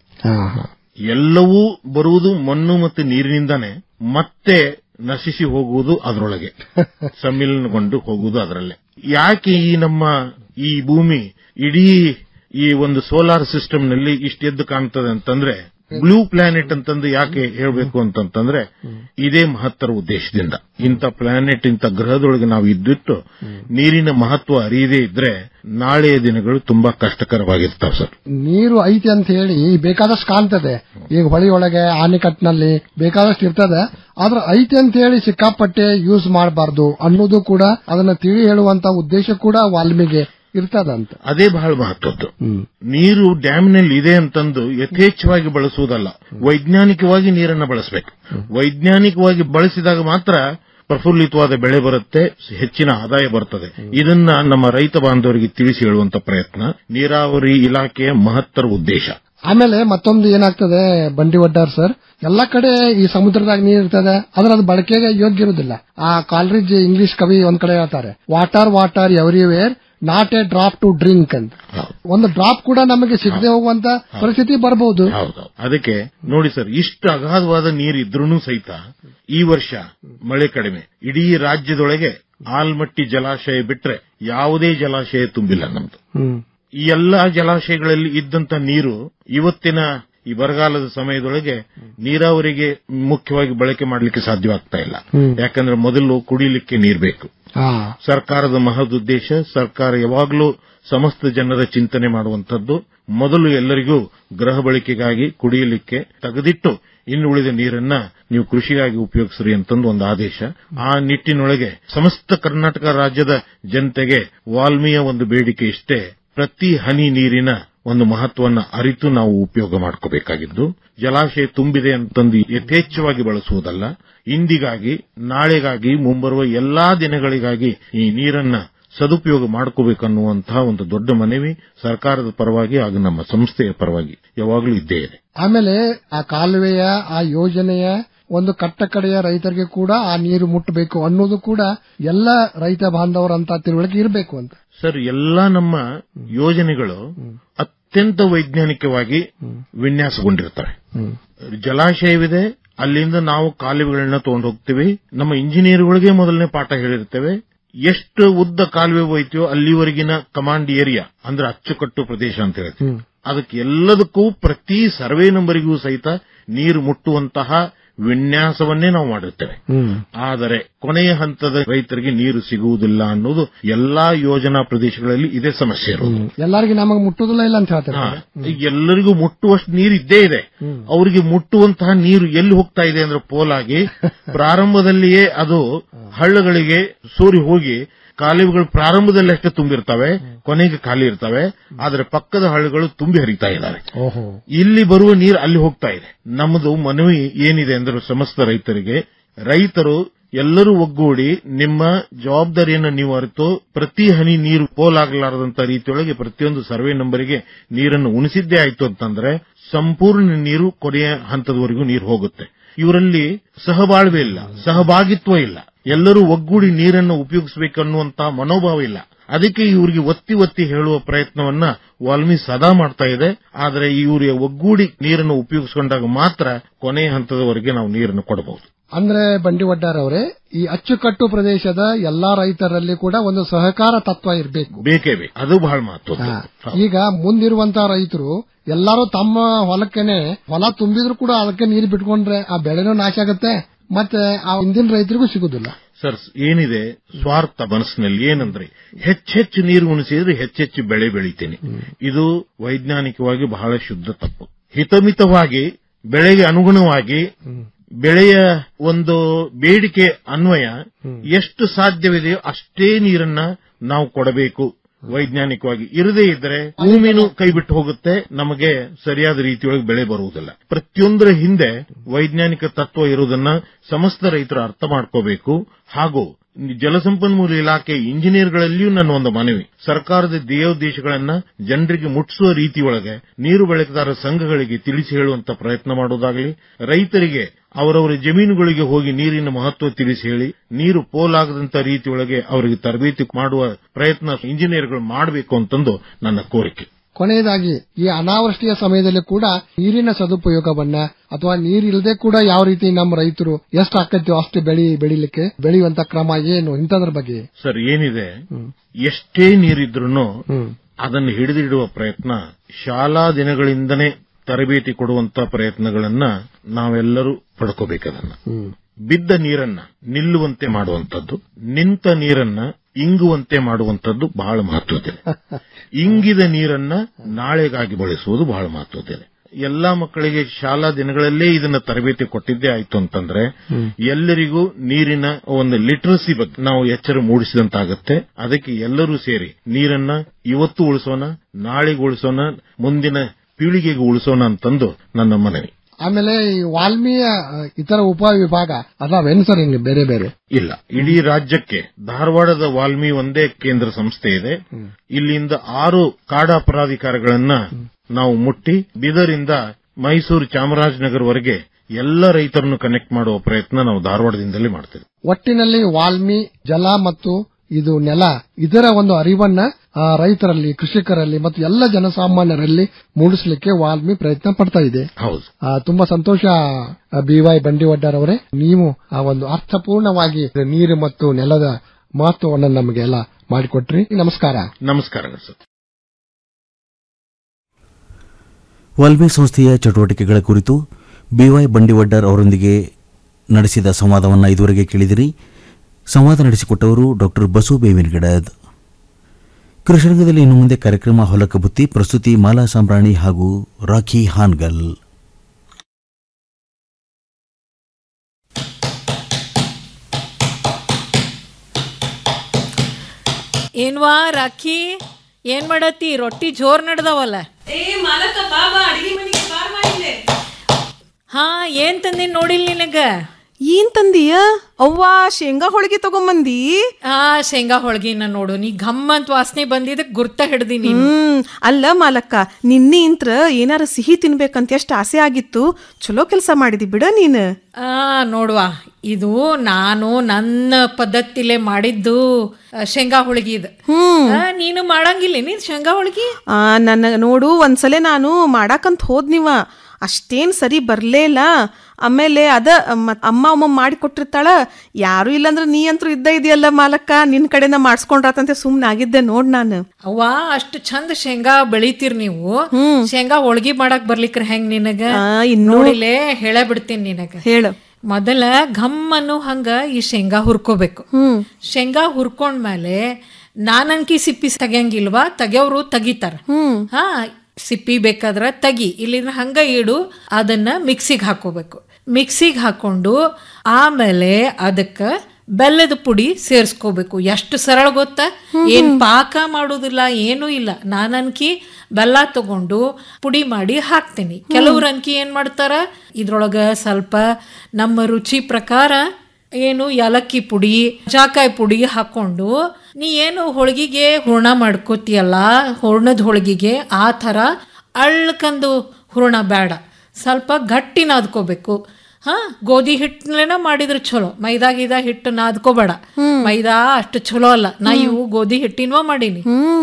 ಎಲ್ಲವೂ ಬರುವುದು ಮಣ್ಣು ಮತ್ತು ನೀರಿನಿಂದಾನೆ ಮತ್ತೆ ನಶಿಸಿ ಹೋಗುವುದು ಅದರೊಳಗೆ ಸಮ್ಮಿಲನಗೊಂಡು ಹೋಗುವುದು ಅದರಲ್ಲೇ ಯಾಕೆ ಈ ನಮ್ಮ ಈ ಭೂಮಿ ಇಡೀ ಈ ಒಂದು ಸೋಲಾರ್ ಸಿಸ್ಟಮ್ ನಲ್ಲಿ ಇಷ್ಟು ಎದ್ದು ಕಾಣ್ತದೆ ಅಂತಂದ್ರೆ ಬ್ಲೂ ಪ್ಲಾನೆಟ್ ಅಂತಂದು ಯಾಕೆ ಹೇಳಬೇಕು ಅಂತಂತಂದ್ರೆ ಇದೇ ಮಹತ್ತರ ಉದ್ದೇಶದಿಂದ ಇಂಥ ಪ್ಲಾನೆಟ್ ಇಂಥ ಗ್ರಹದೊಳಗೆ ನಾವು ಇದ್ದಿಟ್ಟು ನೀರಿನ ಮಹತ್ವ ಅರಿಯದೇ ಇದ್ರೆ ನಾಳೆಯ ದಿನಗಳು ತುಂಬಾ ಕಷ್ಟಕರವಾಗಿರ್ತಾವೆ ಸರ್ ನೀರು ಐತಿ ಅಂತ ಹೇಳಿ ಬೇಕಾದಷ್ಟು ಕಾಣ್ತದೆ ಈಗ ಹೊಳಿ ಒಳಗೆ ಆನೆಕಟ್ಟಿನಲ್ಲಿ ಬೇಕಾದಷ್ಟು ಇರ್ತದೆ ಆದ್ರೆ ಐತಿ ಅಂತ ಹೇಳಿ ಸಿಕ್ಕಾಪಟ್ಟೆ ಯೂಸ್ ಮಾಡಬಾರ್ದು ಅನ್ನೋದು ಕೂಡ ಅದನ್ನ ತಿಳಿ ಹೇಳುವಂತ ಉದ್ದೇಶ ಕೂಡ ವಾಲ್ಮೀಗೆ ಇರ್ತದಂತ ಅದೇ ಬಹಳ ಮಹತ್ವದ್ದು ನೀರು ಡ್ಯಾಮ್ನಲ್ಲಿ ಇದೆ ಅಂತಂದು ಯಥೇಚ್ಛವಾಗಿ ಬಳಸುವುದಲ್ಲ ವೈಜ್ಞಾನಿಕವಾಗಿ ನೀರನ್ನು ಬಳಸಬೇಕು ವೈಜ್ಞಾನಿಕವಾಗಿ ಬಳಸಿದಾಗ ಮಾತ್ರ ಪ್ರಫುಲ್ಲಿತವಾದ ಬೆಳೆ ಬರುತ್ತೆ ಹೆಚ್ಚಿನ ಆದಾಯ ಬರ್ತದೆ ಇದನ್ನ ನಮ್ಮ ರೈತ ಬಾಂಧವರಿಗೆ ತಿಳಿಸಿ ಹೇಳುವಂತ ಪ್ರಯತ್ನ ನೀರಾವರಿ ಇಲಾಖೆಯ ಮಹತ್ತರ ಉದ್ದೇಶ ಆಮೇಲೆ ಮತ್ತೊಂದು ಏನಾಗ್ತದೆ ಬಂಡಿ ಒಡ್ಡಾರ್ ಸರ್ ಎಲ್ಲಾ ಕಡೆ ಈ ಸಮುದ್ರದಾಗ ನೀರ್ ಇರ್ತದೆ ಆದ್ರೆ ಅದು ಬಳಕೆಗೆ ಯೋಗ್ಯ ಇರುವುದಿಲ್ಲ ಆ ಕಾಲ್ರಿಜ್ ಇಂಗ್ಲಿಷ್ ಕವಿ ಒಂದ್ ಕಡೆ ಹೇಳ್ತಾರೆ water water everywhere not a drop to drink ಅಂತ ಒಂದು ಡ್ರಾಪ್ ಕೂಡ ನಮಗೆ ಸಿಗದೆ ಹೋಗುವಂತ ಪರಿಸ್ಥಿತಿ ಬರಬಹುದು ಹೌದು ಅದಕ್ಕೆ ನೋಡಿ ಸರ್ ಇಷ್ಟು ಅಗಾಧವಾದ ನೀರು ಇದ್ರೂ ಸಹಿತ ಈ ವರ್ಷ ಮಳೆ ಕಡಿಮೆ ಇಡೀ ರಾಜ್ಯದೊಳಗೆ ಆಲ್ಮಟ್ಟಿ ಜಲಾಶಯ ಬಿಟ್ರೆ ಯಾವುದೇ ಜಲಾಶಯ ತುಂಬಿಲ್ಲ ನಮ್ದು ಈ ಎಲ್ಲಾ ಜಲಾಶಯಗಳಲ್ಲಿ ಇದ್ದಂತ ನೀರು ಇವತ್ತಿನ ಈ ಬರಗಾಲದ ಸಮಯದೊಳಗೆ ನೀರಾವರಿಗೆ ಮುಖ್ಯವಾಗಿ ಬಳಕೆ ಮಾಡಲಿಕ್ಕೆ ಸಾಧ್ಯವಾಗ್ತಾ ಇಲ್ಲ ಹ್ಮ್. ಯಾಕಂದ್ರೆ ಮೊದಲು ಕುಡಿಲಿಕ್ಕೆ ನೀರ್ ಬೇಕು ಹಾ ಸರ್ಕಾರದ ಮಹದುದ್ದೇಶ ಸರ್ಕಾರ ಯಾವಾಗಲೂ ಸಮಸ್ತ ಜನರ ಚಿಂತನೆ ಮಾಡುವಂತದ್ದು ಮೊದಲು ಎಲ್ಲರಿಗೂ ಗೃಹ ಬಳಕೆಗಾಗಿ ಕುಡಿಯಲಿಕ್ಕೆ ತೆಗೆದಿಟ್ಟು ಇನ್ನು ಉಳಿದ ನೀರನ್ನ ನೀವು ಕೃಷಿಗಾಗಿ ಉಪಯೋಗಿಸ್ರಿ ಅಂತಂದು ಒಂದು ಆದೇಶ ಆ ನಿಟ್ಟಿನೊಳಗೆ ಸಮಸ್ತ ಕರ್ನಾಟಕ ರಾಜ್ಯದ ಜನತೆಗೆ ವಾಲ್ಮೀಯ ಒಂದು ಬೇಡಿಕೆ ಇಷ್ಟೇ ಪ್ರತಿ ಹನಿ ನೀರಿನ ಒಂದು ಮಹತ್ವವನ್ನು ಅರಿತು ನಾವು ಉಪಯೋಗ ಮಾಡ್ಕೋಬೇಕಾಗಿದ್ದು ಜಲಾಶಯ ತುಂಬಿದೆ ಅಂತಂದು ಯಥೇಚ್ಛವಾಗಿ ಬಳಸುವುದಲ್ಲ ಇಂದಿಗಾಗಿ ನಾಳೆಗಾಗಿ ಮುಂಬರುವ ಎಲ್ಲಾ ದಿನಗಳಿಗಾಗಿ ಈ ನೀರನ್ನ ಸದುಪಯೋಗ ಮಾಡ್ಕೋಬೇಕನ್ನುವಂತಹ ಒಂದು ದೊಡ್ಡ ಮನವಿ ಸರ್ಕಾರದ ಪರವಾಗಿ ಹಾಗೂ ನಮ್ಮ ಸಂಸ್ಥೆಯ ಪರವಾಗಿ ಯಾವಾಗಲೂ ಇದ್ದೇ ಇದೆ ಆಮೇಲೆ ಆ ಕಾಲುವೆಯ ಆ ಯೋಜನೆಯ ಒಂದು ಕಟ್ಟ ಕಡೆಯ ರೈತರಿಗೆ ಕೂಡ ಆ ನೀರು ಮುಟ್ಟಬೇಕು ಅನ್ನೋದು ಕೂಡ ಎಲ್ಲ ರೈತ ಬಾಂಧವರಂತ ತಿಳುವಳಿಕೆ ಇರಬೇಕು ಅಂತ ಸರ್ ಎಲ್ಲಾ ನಮ್ಮ ಯೋಜನೆಗಳು ಅತ್ಯಂತ ವೈಜ್ಞಾನಿಕವಾಗಿ ವಿನ್ಯಾಸಗೊಂಡಿರ್ತವೆ ಜಲಾಶಯವಿದೆ ಅಲ್ಲಿಂದ ನಾವು ಕಾಲುವೆಗಳನ್ನ ತಗೊಂಡು ಹೋಗ್ತೀವಿ ನಮ್ಮ ಇಂಜಿನಿಯರ್ಗಳಿಗೆ ಮೊದಲನೇ ಪಾಠ ಹೇಳಿರ್ತೇವೆ ಎಷ್ಟು ಉದ್ದ ಕಾಲುವೆ ಹೋಯ್ತೀವೋ ಅಲ್ಲಿವರೆಗಿನ ಕಮಾಂಡ್ ಏರಿಯಾ ಅಂದ್ರೆ ಅಚ್ಚುಕಟ್ಟು ಪ್ರದೇಶ ಅಂತ ಹೇಳ್ತೀವಿ ಅದಕ್ಕೆ ಎಲ್ಲದಕ್ಕೂ ಪ್ರತಿ ಸರ್ವೆ ನಂಬರಿಗೂ ಸಹಿತ ನೀರು ಮುಟ್ಟುವಂತಹ ವಿನ್ಯಾಸವನ್ನೇ ನಾವು ಮಾಡಿರ್ತೇವೆ ಆದರೆ ಕೊನೆಯ ಹಂತದ ರೈತರಿಗೆ ನೀರು ಸಿಗುವುದಿಲ್ಲ ಅನ್ನೋದು ಎಲ್ಲಾ ಯೋಜನಾ ಪ್ರದೇಶಗಳಲ್ಲಿ ಇದೇ ಸಮಸ್ಯೆ ಇರೋದು ಎಲ್ಲರಿಗೂ ನಮಗೆ ಮುಟ್ಟುದಿಲ್ಲ ಇಲ್ಲ ಅಂತ ಹೇಳ್ತಾರೆ ಹಾ, ಈಗ ಎಲ್ಲರಿಗೂ ಮುಟ್ಟುವಷ್ಟು ನೀರು ಇದ್ದೇ ಇದೆ ಅವರಿಗೆ ಮುಟ್ಟುವಂತಹ ನೀರು ಎಲ್ಲಿ ಹೋಗ್ತಾ ಇದೆ ಅಂದ್ರೆ ಪೋಲಾಗಿ ಪ್ರಾರಂಭದಲ್ಲಿಯೇ ಅದು ಹಳ್ಳಗಳಿಗೆ ಸೋರಿ ಹೋಗಿ ಕಾಲುವೆಗಳು ಪ್ರಾರಂಭದಲ್ಲಿ ಅಷ್ಟೇ ತುಂಬಿರ್ತವೆ ಕೊನೆಗೆ ಖಾಲಿ ಇರ್ತವೆ ಆದ್ರೆ ಪಕ್ಕದ ಹಳ್ಳಗಳು ತುಂಬಿ ಹರಿತಾ ಇದ್ದಾವೆ ಓಹೋ ಇಲ್ಲಿ ಬರುವ ನೀರು ಅಲ್ಲಿ ಹೋಗ್ತಾ ಇದೆ ನಮ್ಮದು ಮನವಿ ಏನಿದೆ ಅಂದ್ರೆ ಸಮಸ್ತ ರೈತರಿಗೆ ರೈತರು ಎಲ್ಲರೂ ಒಗ್ಗೂಡಿ ನಿಮ್ಮ ಜವಾಬ್ದಾರಿಯನ್ನು ನೀವು ಅರಿತು ಪ್ರತಿ ಹನಿ ನೀರು ಪೋಲಾಗಲಾರದಂತ ರೀತಿಯೊಳಗೆ ಪ್ರತಿಯೊಂದು ಸರ್ವೆ ನಂಬರಿಗೆ ನೀರನ್ನು ಉಣಿಸಿದ್ದೇ ಆಯ್ತು ಅಂತಂದ್ರೆ ಸಂಪೂರ್ಣ ನೀರು ಕೊನೆಯ ಹಂತದವರೆಗೂ ನೀರು ಹೋಗುತ್ತೆ ಇವರಲ್ಲಿ ಸಹಬಾಳ್ವೆ ಇಲ್ಲ ಸಹಭಾಗಿತ್ವ ಇಲ್ಲ ಎಲ್ಲರೂ ಒಗ್ಗೂಡಿ ನೀರನ್ನು ಉಪಯೋಗಿಸಬೇಕನ್ನುವಂತಹ ಮನೋಭಾವ ಇಲ್ಲ ಅದಕ್ಕೆ ಇವರಿಗೆ ಒತ್ತಿ ಒತ್ತಿ ಹೇಳುವ ಪ್ರಯತ್ನವನ್ನ ವಾಲ್ಮಿ ಸದಾ ಮಾಡ್ತಾ ಇದೆ ಆದರೆ ಇವರಿಗೆ ಒಗ್ಗೂಡಿ ನೀರನ್ನು ಉಪಯೋಗಿಸಿಕೊಂಡಾಗ ಮಾತ್ರ ಕೊನೆಯ ಹಂತದವರೆಗೆ ನಾವು ನೀರನ್ನು ಕೊಡಬಹುದು ಅಂದ್ರೆ ಬಂಡಿ ಅವರೇ ಈ ಅಚ್ಚುಕಟ್ಟು ಪ್ರದೇಶದ ಎಲ್ಲಾ ರೈತರಲ್ಲಿ ಕೂಡ ಒಂದು ಸಹಕಾರ ತತ್ವ ಇರಬೇಕು ಬೇಕೇ ಬೇಕು ಅದು ಬಹಳ ಮಹತ್ವ ಈಗ ಮುಂದಿರುವಂತಹ ರೈತರು ಎಲ್ಲರೂ ತಮ್ಮ ಹೊಲಕ್ಕೇನೆ ಹೊಲ ತುಂಬಿದ್ರು ಕೂಡ ಅದಕ್ಕೆ ನೀರು ಬಿಟ್ಕೊಂಡ್ರೆ ಆ ಬೆಳೆನೂ ನಾಶ ಆಗುತ್ತೆ ಮತ್ತೆ ಆ ಹಿಂದಿನ ರೈತರಿಗೂ ಸಿಗುದಿಲ್ಲ ಸರ್ ಏನಿದೆ ಸ್ವಾರ್ಥ ಮನಸ್ಸಿನಲ್ಲಿ ಏನಂದ್ರೆ ಹೆಚ್ಚೆಚ್ಚು ನೀರು ಉಣಿಸಿದ್ರೆ ಹೆಚ್ಚೆಚ್ಚು ಬೆಳೆ ಬೆಳಿತೀನಿ ಇದು ವೈಜ್ಞಾನಿಕವಾಗಿ ಬಹಳ ಶುದ್ಧ ತಪ್ಪು ಹಿತಮಿತವಾಗಿ ಬೆಳೆಗೆ ಅನುಗುಣವಾಗಿ ಬೆಳೆಯ ಒಂದು ಬೇಡಿಕೆ ಅನ್ವಯ ಎಷ್ಟು ಸಾಧ್ಯವಿದೆಯೋ ಅಷ್ಟೇ ನೀರನ್ನ ನಾವು ಕೊಡಬೇಕು ವೈಜ್ಞಾನಿಕವಾಗಿ ಇರದೇ ಇದ್ರೆ ಭೂಮಿನೂ ಕೈ ಬಿಟ್ಟು ಹೋಗುತ್ತೆ ನಮಗೆ ಸರಿಯಾದ ರೀತಿಯೊಳಗೆ ಬೆಳೆ ಬರುವುದಿಲ್ಲ ಪ್ರತಿಯೊಂದರ ಹಿಂದೆ ವೈಜ್ಞಾನಿಕ ತತ್ವ ಇರುವುದನ್ನ ಸಮಸ್ತ ರೈತರು ಅರ್ಥ ಮಾಡ್ಕೋಬೇಕು ಹಾಗೂ ಜಲಸಂಪನ್ಮೂಲ ಇಲಾಖೆ ಇಂಜಿನಿಯರ್ಗಳಲ್ಲಿಯೂ ನನ್ನ ಒಂದು ಮನವಿ ಸರ್ಕಾರದ ಧ್ಯೇಯೋದ್ದೇಶಗಳನ್ನ ಜನರಿಗೆ ಮುಟ್ಟಿಸುವ ರೀತಿಯೊಳಗೆ ನೀರು ಬಳಕೆದಾರರ ಸಂಘಗಳಿಗೆ ತಿಳಿಸಿ ಹೇಳುವಂತ ಪ್ರಯತ್ನ ಮಾಡೋದಾಗಲಿ ರೈತರಿಗೆ ಅವರವರ ಜಮೀನುಗಳಿಗೆ ಹೋಗಿ ನೀರಿನ ಮಹತ್ವ ತಿಳಿಸಿ ಹೇಳಿ ನೀರು ಪೋಲಾಗದಂತ ರೀತಿಯೊಳಗೆ ಅವರಿಗೆ ತರಬೇತಿ ಮಾಡುವ ಪ್ರಯತ್ನ ಇಂಜಿನಿಯರ್ಗಳು ಮಾಡಬೇಕು ಅಂತಂದು ನನ್ನ ಕೋರಿಕೆ ಕೊನೆಯದಾಗಿ ಈ ಅನಾವೃಷ್ಟಿಯ ಸಮಯದಲ್ಲಿ ಕೂಡ ನೀರಿನ ಸದುಪಯೋಗವನ್ನ ಅಥವಾ ನೀರಿಲ್ಲದೆ ಕೂಡ ಯಾವ ರೀತಿ ನಮ್ಮ ರೈತರು ಎಷ್ಟು ಆಕತ್ಯೋ ಅಷ್ಟು ಬೆಳಿ ಬೆಳಿಲಿಕ್ಕೆ ಬೆಳೆಯುವಂತ ಕ್ರಮ ಏನು ಇಂಥದ್ರ ಬಗ್ಗೆ ಸರ್ ಏನಿದೆ ಎಷ್ಟೇ ನೀರಿದ್ರೂ ಅದನ್ನು ಹಿಡಿದಿಡುವ ಪ್ರಯತ್ನ ಶಾಲಾ ದಿನಗಳಿಂದನೇ ತರಬೇತಿ ಕೊಡುವಂತ ಪ್ರಯತ್ನಗಳನ್ನ ನಾವೆಲ್ಲರೂ ಪಡ್ಕೋಬೇಕದನ್ನ ಬಿದ್ದ ನೀರನ್ನ ನಿಲ್ಲುವಂತೆ ಮಾಡುವಂತದ್ದು ನಿಂತ ನೀರನ್ನ ಇಂಗುವಂತೆ ಮಾಡುವಂತದ್ದು ಬಹಳ ಮಹತ್ವದಿದೆ ಇಂಗಿದ ನೀರನ್ನ ನಾಳೆಗಾಗಿ ಬಳಸುವುದು ಬಹಳ ಮಹತ್ವದಿದೆ ಎಲ್ಲಾ ಮಕ್ಕಳಿಗೆ ಶಾಲಾ ದಿನಗಳಲ್ಲೇ ಇದನ್ನ ತರಬೇತಿ ಕೊಟ್ಟಿದ್ದೇ ಆಯ್ತು ಅಂತಂದ್ರೆ ಎಲ್ಲರಿಗೂ ನೀರಿನ ಒಂದು ಲಿಟ್ರಸಿ ಬಗ್ಗೆ ನಾವು ಎಚ್ಚರ ಮೂಡಿಸಿದಂತಾಗತ್ತೆ ಅದಕ್ಕೆ ಎಲ್ಲರೂ ಸೇರಿ ನೀರನ್ನ ಇವತ್ತು ಉಳಿಸೋಣ ನಾಳೆಗೆ ಉಳಿಸೋಣ ಮುಂದಿನ ಪೀಳಿಗೆಗೆ ಉಳಿಸೋಣ ಅಂತಂದು ನನ್ನ ಮನವಿ ಆಮೇಲೆ ಈ ವಾಲ್ಮೀಯ ಅ, ಇತರ ಉಪ ವಿಭಾಗ ಅದಾವೇನು ಸರ್ ಹಿಂಗೆ ಬೇರೆ ಬೇರೆ ಇಲ್ಲ ಇಡೀ ರಾಜ್ಯಕ್ಕೆ ಧಾರವಾಡದ ವಾಲ್ಮಿ ಒಂದೇ ಕೇಂದ್ರ ಸಂಸ್ಥೆ ಇದೆ ಇಲ್ಲಿಂದ ಆರು ಕಾಡಾಪರಾಧಿಕಾರಗಳನ್ನ ನಾವು ಮುಟ್ಟಿ ಬೀದರಿಂದ ಮೈಸೂರು ಚಾಮರಾಜನಗರವರೆಗೆ ಎಲ್ಲ ರೈತರನ್ನು ಕನೆಕ್ಟ್ ಮಾಡುವ ಪ್ರಯತ್ನ ನಾವು ಧಾರವಾಡದಿಂದಲೇ ಮಾಡ್ತೇವೆ ಒಟ್ಟಿನಲ್ಲಿ ವಾಲ್ಮಿ ಜಲ ಮತ್ತು ಇದು ನೆಲ ಇದರ ಒಂದು ಅರಿವನ್ನ ಆ, ರೈತರಲ್ಲಿ ಕೃಷಿಕರಲ್ಲಿ ಮತ್ತು ಎಲ್ಲ ಜನಸಾಮಾನ್ಯರಲ್ಲಿ ಮೂಡಿಸಲಿಕ್ಕೆ ವಾಲ್ಮಿ ಪ್ರಯತ್ನ ಪಡ್ತಾ ಇದೆ ಹೌದು ಆ, ತುಂಬಾ ಸಂತೋಷ ಬಿ ವೈ ಬಂಡಿವಡ್ಡರ್ ಅವರೇ ನೀವು ಆ ಒಂದು ಅರ್ಥಪೂರ್ಣವಾಗಿ ನೀರು ಮತ್ತು ನೆಲದ ಮಹತ್ವವನ್ನು ನಮಗೆಲ್ಲ ಮಾಡಿಕೊಟ್ರಿ ನಮಸ್ಕಾರ ನಮಸ್ಕಾರ ಸರ್ ವಾಲ್ಮಿ ಸಂಸ್ಥೆಯ ಚಟುವಟಿಕೆಗಳ ಕುರಿತು ಬಿವೈ ಬಂಡಿವಡ್ಡರ್ ಅವರೊಂದಿಗೆ ನಡೆಸಿದ ಸಂವಾದವನ್ನು ಇದುವರೆಗೆ ಕೇಳಿದಿರಿ ಸಂವಾದ ನಡೆಸಿಕೊಟ್ಟವರು ಡಾಕ್ಟರ್ ಬಸು ಬೇವಿನಗಿಡದ್ ಕೃಷಿರಂಗದಲ್ಲಿ ಇನ್ನು ಮುಂದೆ ಕಾರ್ಯಕ್ರಮ ಹೊಲಕ ಬುತ್ತಿ ಪ್ರಸ್ತುತಿ ಮಾಲಾ ಸಾಂಬ್ರಾಣಿ ಹಾಗೂ ರಾಖಿ ಹಾನ್ಗಲ್ ಏನ್ವಾ ರಾಖಿ ಏನ್ ಮಾಡತ್ತಿ ರೊಟ್ಟಿ ಜೋರ್ ನಡ್ದವಲ್ಲ ಏ ಮಾಲಕ ಬಾಬಾ ಅಡಿಗೆ ಮನೆಗೆ ಬಾರ್ಮಾ ಇಲ್ಲೇ ಹಾ ಏನ್ ತಂದಿನ್ ನೋಡಿಲ್ ನಿನಗ ಏನ್ ತಂದೀಯ ಅವ್ವಾ ಶೇಂಗಾ ಹೋಳಿಗೆ ತಗೊಂಬಂದಿ ಆ ಶೇಂಗಾ ಹೋಳ್ಗಿನ ನೋಡು ನೀ ಘಮ್ ಅಂತ ವಾಸನೆ ಬಂದಿದ್ದಕ್ ಗುರ್ತ ಹಿಡ್ದಿ ನೀನು ಹ್ಮ್ ಅಲ್ಲ ಮಾಲಕ್ಕ ನಿನ್ನೆ ಇಂತ್ರ ಏನಾರ ಸಿಹಿ ತಿನ್ಬೇಕಂತ ಎಷ್ಟ್ ಆಸೆ ಆಗಿತ್ತು ಚಲೋ ಕೆಲಸ ಮಾಡಿದಿ ಬಿಡ ನೀನ್ ಆ ನೋಡುವ ಇದು ನಾನು ನನ್ನ ಪದ್ಧತಿಲೇ ಮಾಡಿದ್ದು ಆ, ಶೇಂಗಾ ಹೋಳ್ಗಿ ಇದು ಆ, ನೀನು ಮಾಡಂಗಿಲ್ಲ ನೀನ್ ಶೇಂಗಾ ಹೋಳ್ಗಿ ಆ ನನ್ನ ನೋಡು ಒಂದ್ಸಲ ನಾನು ಮಾಡಾಕಂತ ಹೋದ್ ನೀವ ಅಷ್ಟೇನ್ ಸರಿ ಬರ್ಲೇ ಇಲ್ಲ ಆಮೇಲೆ ಅದ ಮತ್ ಅಮ್ಮ ಅಮ್ಮ ಮಾಡಿ ಕೊಟ್ಟಿರ್ತಾಳ ಯಾರು ಇಲ್ಲಂದ್ರ ನೀ ಅಂತೂ ಇದ್ದ ಇದೆಯಲ್ಲ ಮಾಲಕ್ಕ ನಿನ್ ಕಡೆನ ಮಾಡಿಸ್ಕೊಂಡ್ರಾತಂತೆ ಸುಮ್ನೆ ಆಗಿದ್ದೆ ನೋಡ್ ನಾನು ಅವ್ವ ಅಷ್ಟು ಚಂದ ಶೇಂಗಾ ಬೆಳಿತೀರ್ ನೀವು ಶೇಂಗಾ ಹೋಳ್ಗಿ ಮಾಡಕ್ ಬರ್ಲಿಕ್ರ ಹೆಂಗ್ ನಿನಗ ನೋಡಿಲೇ ಹೇಳೇ ಬಿಡ್ತೀನಿ ನಿನಗ ಹೇಳು ಮೊದಲ ಘಮ್ ಅನ್ನೋ ಹಂಗ ಈ ಶೇಂಗಾ ಹುರ್ಕೋಬೇಕು ಶೇಂಗಾ ಹುರ್ಕೊಂಡ್ಮೇಲೆ ನಾನಂಕಿ ಸಿಪ್ಪಿ ತೆಗಿಯಂಗಿಲ್ವಾ ತೆಗಿಯೋರು ತೆಗಿತಾರ ಹಾ ಸಿಪ್ಪಿ ಬೇಕಾದ್ರ ತೆಗಿ ಇಲ್ಲಿಂದ ಹಂಗ ಇಡು ಅದನ್ನ ಮಿಕ್ಸಿಗೆ ಹಾಕೋಬೇಕು ಮಿಕ್ಸಿಗೆ ಹಾಕೊಂಡು ಆಮೇಲೆ ಅದಕ್ಕ ಬೆಲ್ಲದ ಪುಡಿ ಸೇರಿಸ್ಕೋಬೇಕು ಎಷ್ಟು ಸರಳ ಗೊತ್ತಾ ಏನ್ ಪಾಕ ಮಾಡೋದಿಲ್ಲ ಏನೂ ಇಲ್ಲ ನಾನನ್ಕಿ ಬೆಲ್ಲ ತಗೊಂಡು ಪುಡಿ ಮಾಡಿ ಹಾಕ್ತೀನಿ ಕೆಲವ್ರ ಅನ್ಕಿ ಏನ್ ಮಾಡ್ತಾರ ಇದ್ರೊಳಗ ಸ್ವಲ್ಪ ನಮ್ಮ ರುಚಿ ಪ್ರಕಾರ ಏನು ಏಲಕ್ಕಿ ಪುಡಿ ಜಾಕಾಯಿ ಪುಡಿ ಹಾಕೊಂಡು ನೀ ಏನು ಹೋಳ್ಗಿಗೆ ಹೂರ್ಣ ಮಾಡ್ಕೋತಿಯಲ್ಲ ಹೂರ್ಣದ ಹೋಳ್ಗಿಗೆ ಆ ಥರ ಅಳ್ಕಂದು ಹೂರ್ಣ ಬೇಡ ಸ್ವಲ್ಪ ಗಟ್ಟಿ ನಾದ್ಕೋಬೇಕು ಹಾ ಗೋಧಿ ಹಿಟ್ಟಲೇನ ಮಾಡಿದ್ರೆ ಚಲೋ ಮೈದಾ ಗೀದಾ ಹಿಟ್ಟು ನಾದ್ಕೋಬೇಡ ಮೈದಾ ಅಷ್ಟು ಚಲೋ ಅಲ್ಲ ನಾ ಇವು ಗೋಧಿ ಹಿಟ್ಟಿನವ ಮಾಡೀನಿ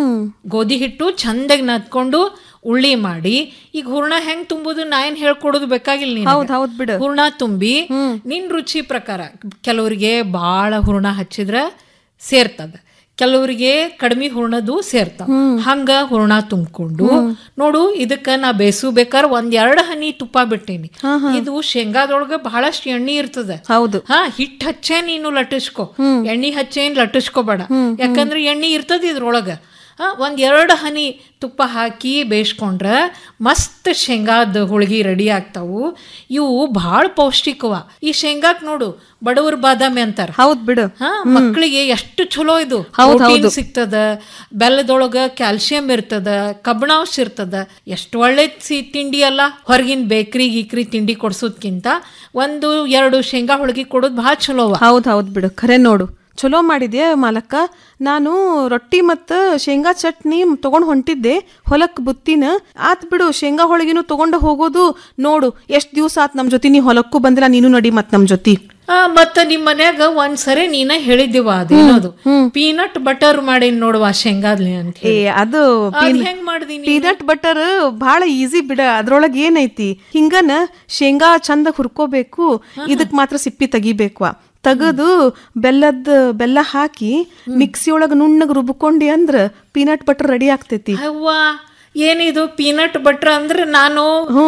ಗೋಧಿ ಹಿಟ್ಟು ಚಂದಾಗಿ ನಾದ್ಕೊಂಡು ಉಳ್ಳಿ ಮಾಡಿ ಈಗ ಹೂರ್ಣ ಹೆಂಗ್ ತುಂಬುದು ನಾ ಏನ್ ಹೇಳ್ಕೊಡೋದು ಬೇಕಾಗಿಲ್ಲ ನೀನು ಹೌದ್ ಹೌದ್ ಬಿಡು ಹೂರ್ಣ ತುಂಬಿ ನಿನ್ ರುಚಿ ಪ್ರಕಾರ ಕೆಲವರಿಗೆ ಬಾಳ ಹೂರ್ಣ ಹಚ್ಚಿದ್ರ ಸೇರ್ತದ ಕೆಲವರಿಗೆ ಕಡಿಮೆ ಹೂರ್ಣದು ಸೇರ್ತಾವ ಹಂಗ ಹೂರ್ಣ ತುಂಬಿಕೊಂಡು ನೋಡು ಇದಕ್ಕ ನಾ ಬೇಸು ಬೇಕಾದ್ರೆ ಒಂದ್ ಎರಡ್ ಹನಿ ತುಪ್ಪ ಬಿಟ್ಟೇನಿ ಇದು ಶೇಂಗಾದೊಳಗ ಬಹಳಷ್ಟು ಎಣ್ಣೆ ಇರ್ತದ ಹೌದು ಹಾ ಹಿಟ್ ಹಚ್ಚೆ ನೀನು ಲಟ್ಟಿಸ್ಕೊ ಎಣ್ಣೆ ಹಚ್ಚೇನ್ ಲಟ್ಟಿಸ್ಕೋಬೇಡ ಯಾಕಂದ್ರೆ ಎಣ್ಣೆ ಇರ್ತದ ಇದ್ರೊಳಗ ಆ, ಒಂದ್ ಎರಡು ಹನಿ ತುಪ್ಪ ಹಾಕಿ ಬೇಯಿಸ್ಕೊಂಡ್ರ ಮಸ್ತ್ ಶೇಂಗಾದ ಹೋಳ್ಗಿ ರೆಡಿ ಆಗ್ತಾವು ಇವು ಭಾಳ ಪೌಷ್ಟಿಕವ ಈ ಶೇಂಗಾಕ್ ನೋಡು ಬಡವರ ಬಾದಾಮಿ ಅಂತಾರ ಹೌದ್ ಬಿಡು ಹಾ ಮಕ್ಕಳಿಗೆ ಎಷ್ಟು ಚಲೋ ಇದು ಹೌದ್ Protein ಹೌದು. ಸಿಗ್ತದ ಬೆಲ್ಲದೊಳಗ ಕ್ಯಾಲ್ಸಿಯಂ ಇರ್ತದ ಕಬ್ಬಿಣಾಂಶ ಇರ್ತದ ಎಷ್ಟು ಒಳ್ಳೆ ಸಿ ತಿಂಡಿ ಅಲ್ಲ ಹೊರಗಿನ ಬೇಕ್ರಿ ಗೀಕ್ರಿ ತಿಂಡಿ ಕೊಡ್ಸೋದ್ಕಿಂತ ಒಂದು ಎರಡು ಶೇಂಗಾ ಹೋಳ್ಗಿ ಕೊಡೋದು ಭಾಳ ಚಲೋವ ಹೌದ್ ಹೌದ್ ಬಿಡು ಖರೆ ನೋಡು ಚಲೋ ಮಾಡಿದ್ಯಾ ಮಾಲಕ್ಕ ನಾನು ರೊಟ್ಟಿ ಮತ್ತು ಶೇಂಗಾ ಚಟ್ನಿ ತಗೊಂಡ್ ಹೊಂಟಿದ್ದೆ ಹೊಲಕ್ ಬುತ್ತಿನ ಆತ್ ಬಿಡು ಶೇಂಗಾ ಹೋಳಿಗೆನು ತಗೊಂಡು ಹೋಗೋದು ನೋಡು ಎಷ್ಟ್ ದಿವ್ಸ ಆತ್ ನಮ್ ಜೊತೆ ನೀ ಹೊಲಕ್ಕೂ ಬಂದಿಲ್ಲ ನೀನು ನಡಿ ಮತ್ ನಮ್ ಜೊತೆ ಆ, ಮತ್ತ ನಿಮ್ ಮನ್ಯಾಗ ಒಂದ್ಸರಿ ನೀನ ಹೇಳಿದಿವ ಅದೇನದು ಪೀನಟ್ ಬಟರ್ ಮಾಡೇನ್ ನೋಡುವ ಶೇಂಗಾದ್ಲಿ ಅಂತ ಏ ಹೇಳಿ. ಅದು ಅದ್ ಹೆಂಗ್ ಮಾಡ್ದಿ ನೀನು? ಪೀನಟ್ ಬಟರ್ ಬಹಳ ಈಸಿ ಬಿಡ ಅದ್ರೊಳಗ ಏನೈತಿ ಹಿಂಗನ ಶೇಂಗಾ ಚಂದ ಹುರ್ಕೋಬೇಕು ಇದಕ್ ಮಾತ್ರ ಸಿಪ್ಪಿ ತೆಗಿಬೇಕು ತೆಗೆದು ಬೆಲ್ಲದ ಬೆಲ್ಲ ಹಾಕಿ ಮಿಕ್ಸಿ ಒಳಗ ನುಣ್ಣಗ್ ರುಬ್ಕೊಂಡಿ ಅಂದ್ರ ಪೀನಟ್ ಬಟರ್ ರೆಡಿ ಆಗ್ತೈತಿ ಅವ್ವಾ ಏನಿದು ಪೀನಟ್ ಬಟ್ರ್ ಅಂದ್ರೆ ನಾನು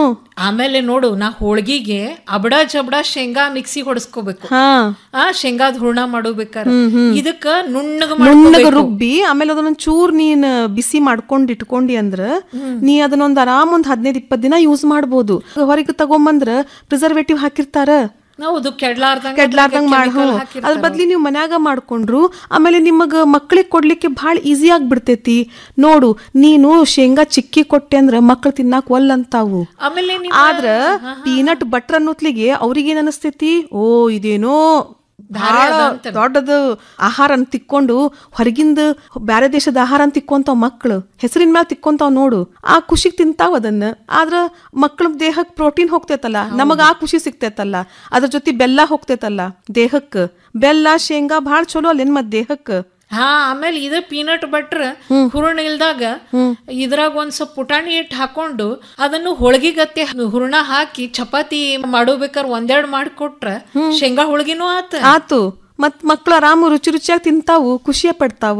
ಆಮೇಲೆ ನೋಡು ನಾ ಹೋಳ್ಗಿಗೆ ಅಬಡ ಜಬಡ ಶೇಂಗಾ ಮಿಕ್ಸಿ ಹೊಡಸ್ಕೋಬೇಕು ಹಾ ಆ ಶೇಂಗಾದ ಹೂರ್ಣ ಮಾಡೋಬೇಕಾರ ಇದಕ್ಕ ನುಣ್ಣಗ ನುಣ್ಣಗ ಮಾಡ್ಕೋಬೇಕು. ರುಬ್ಬಿ ಆಮೇಲೆ ಅದನ್ನ ಚೂರ್ ನೀನ್ ಬಿಸಿ ಮಾಡ್ಕೊಂಡ್ ಇಟ್ಕೊಂಡಿ ಅಂದ್ರ ನೀ ಅದನ್ನೊಂದ್ ಆರಾಮ್ ಒಂದ್ ಹದಿನೈದ್ ಇಪ್ಪತ್ ದಿನ ಯೂಸ್ ಮಾಡ್ಬೋದು ಹೊರಗೆ ತಗೊಂಬಂದ್ರ ಪ್ರಿಸರ್ವೇಟಿವ್ ಹಾಕಿರ್ತಾರ ಹೌದು ಕೆಡ್ಲಾರ್ದಂಗ ಕೆಡ್ಲಾರ್ದಂಗ್ ಮಾಡ್ chemical ಹ್ಞೂ. ಹಾಕಿರ್ತಾರ ಅದ್ರ ಬದ್ಲಿ ನೀವು ಮನ್ಯಾಗ ಮಾಡ್ಕೊಂಡ್ರು ಆಮೇಲೆ ನಿಮಗ ಮಕ್ಕಳಿಗೆ ಕೊಡ್ಲಿಕ್ಕೆ ಭಾಳ ಈಸಿ ಆಗ್ಬಿಡ್ತೈತಿ ನೋಡು ನೀನು ಶೇಂಗಾ ಚಿಕ್ಕಿ ಕೊಟ್ಟೆ ಅಂದ್ರ ಮಕ್ಳು ತಿನ್ನಾಕ ಒಲ್ ಅಂತಾವು ಆಮೇಲೆ ನಿಮ್ಮ- ಆದ್ರ ಪೀನಟ್ ಬಟರ್ ಅನ್ನೋತ್ಲಿಗೆ ಅವ್ರಿಗೇನ್ ಅನಸ್ತೈತಿ ಓ ಇದೇನೋ ಭಾಳ ದೊಡ್ಡದು ಆಹಾರ ತಿಕ್ಕೊಂಡು ಹೊರಗಿಂದ ಬ್ಯಾರೆ ದೇಶದ ಆಹಾರ ತಿಕ್ಕೊಂತಾವ್ ಮಕ್ಳು ಹೆಸರಿನ ಮ್ಯಾಲ ತಿಕ್ಕೊಂತಾವ್ ನೋಡು ಆ ಖುಷಿಗ್ ತಿಂತಾವ್ ಅದನ್ನ ಆದ್ರ ಮಕ್ಳ ದೇಹಕ್ಕೆ ಪ್ರೋಟೀನ್ ಹೋಗ್ತೈತಲ್ಲ ನಮಗ ಆ ಖುಷಿ ಸಿಗ್ತೈತಲ್ಲ ಅದ್ರ ಜೊತೆ ಬೆಲ್ಲ ಹೋಗ್ತೈತಲ್ಲ ದೇಹಕ್ಕೆ ಬೆಲ್ಲ ಶೇಂಗಾ ಭಾಳ ಚಲೋ ಅಲ್ಲೇನ್ ಮತ್ ದೇಹಕ್ಕೆ ಹಾ ಆಮೇಲೆ ಇದ ಪೀನಟ್ ಬಟ್ರ್ ಹೂರ್ಣ ಇಲ್ದಾಗ ಇದ್ರಾಗ ಒಂದ್ ಸ್ವಲ್ಪ ಪುಟಾಣಿ ಹಿಟ್ಟು ಹಾಕೊಂಡು ಅದನ್ನು ಹೋಳ್ಗಿಗತ್ತೆ ಹೂರ್ಣ ಹಾಕಿ ಚಪಾತಿ ಮಾಡೋಬೇಕಾದ್ರೆ ಒಂದೆರಡು ಮಾಡಿಕೊಟ್ರ ಶೇಂಗಾ ಹೋಳ್ಗಿನೂ ಆತ ಆತು ಮತ್ ಮಕ್ಳು ಆರಾಮ ರುಚಿ ರುಚಿಯಾಗಿ ತಿಂತಾವು ಖುಷಿಯ ಪಡ್ತಾವ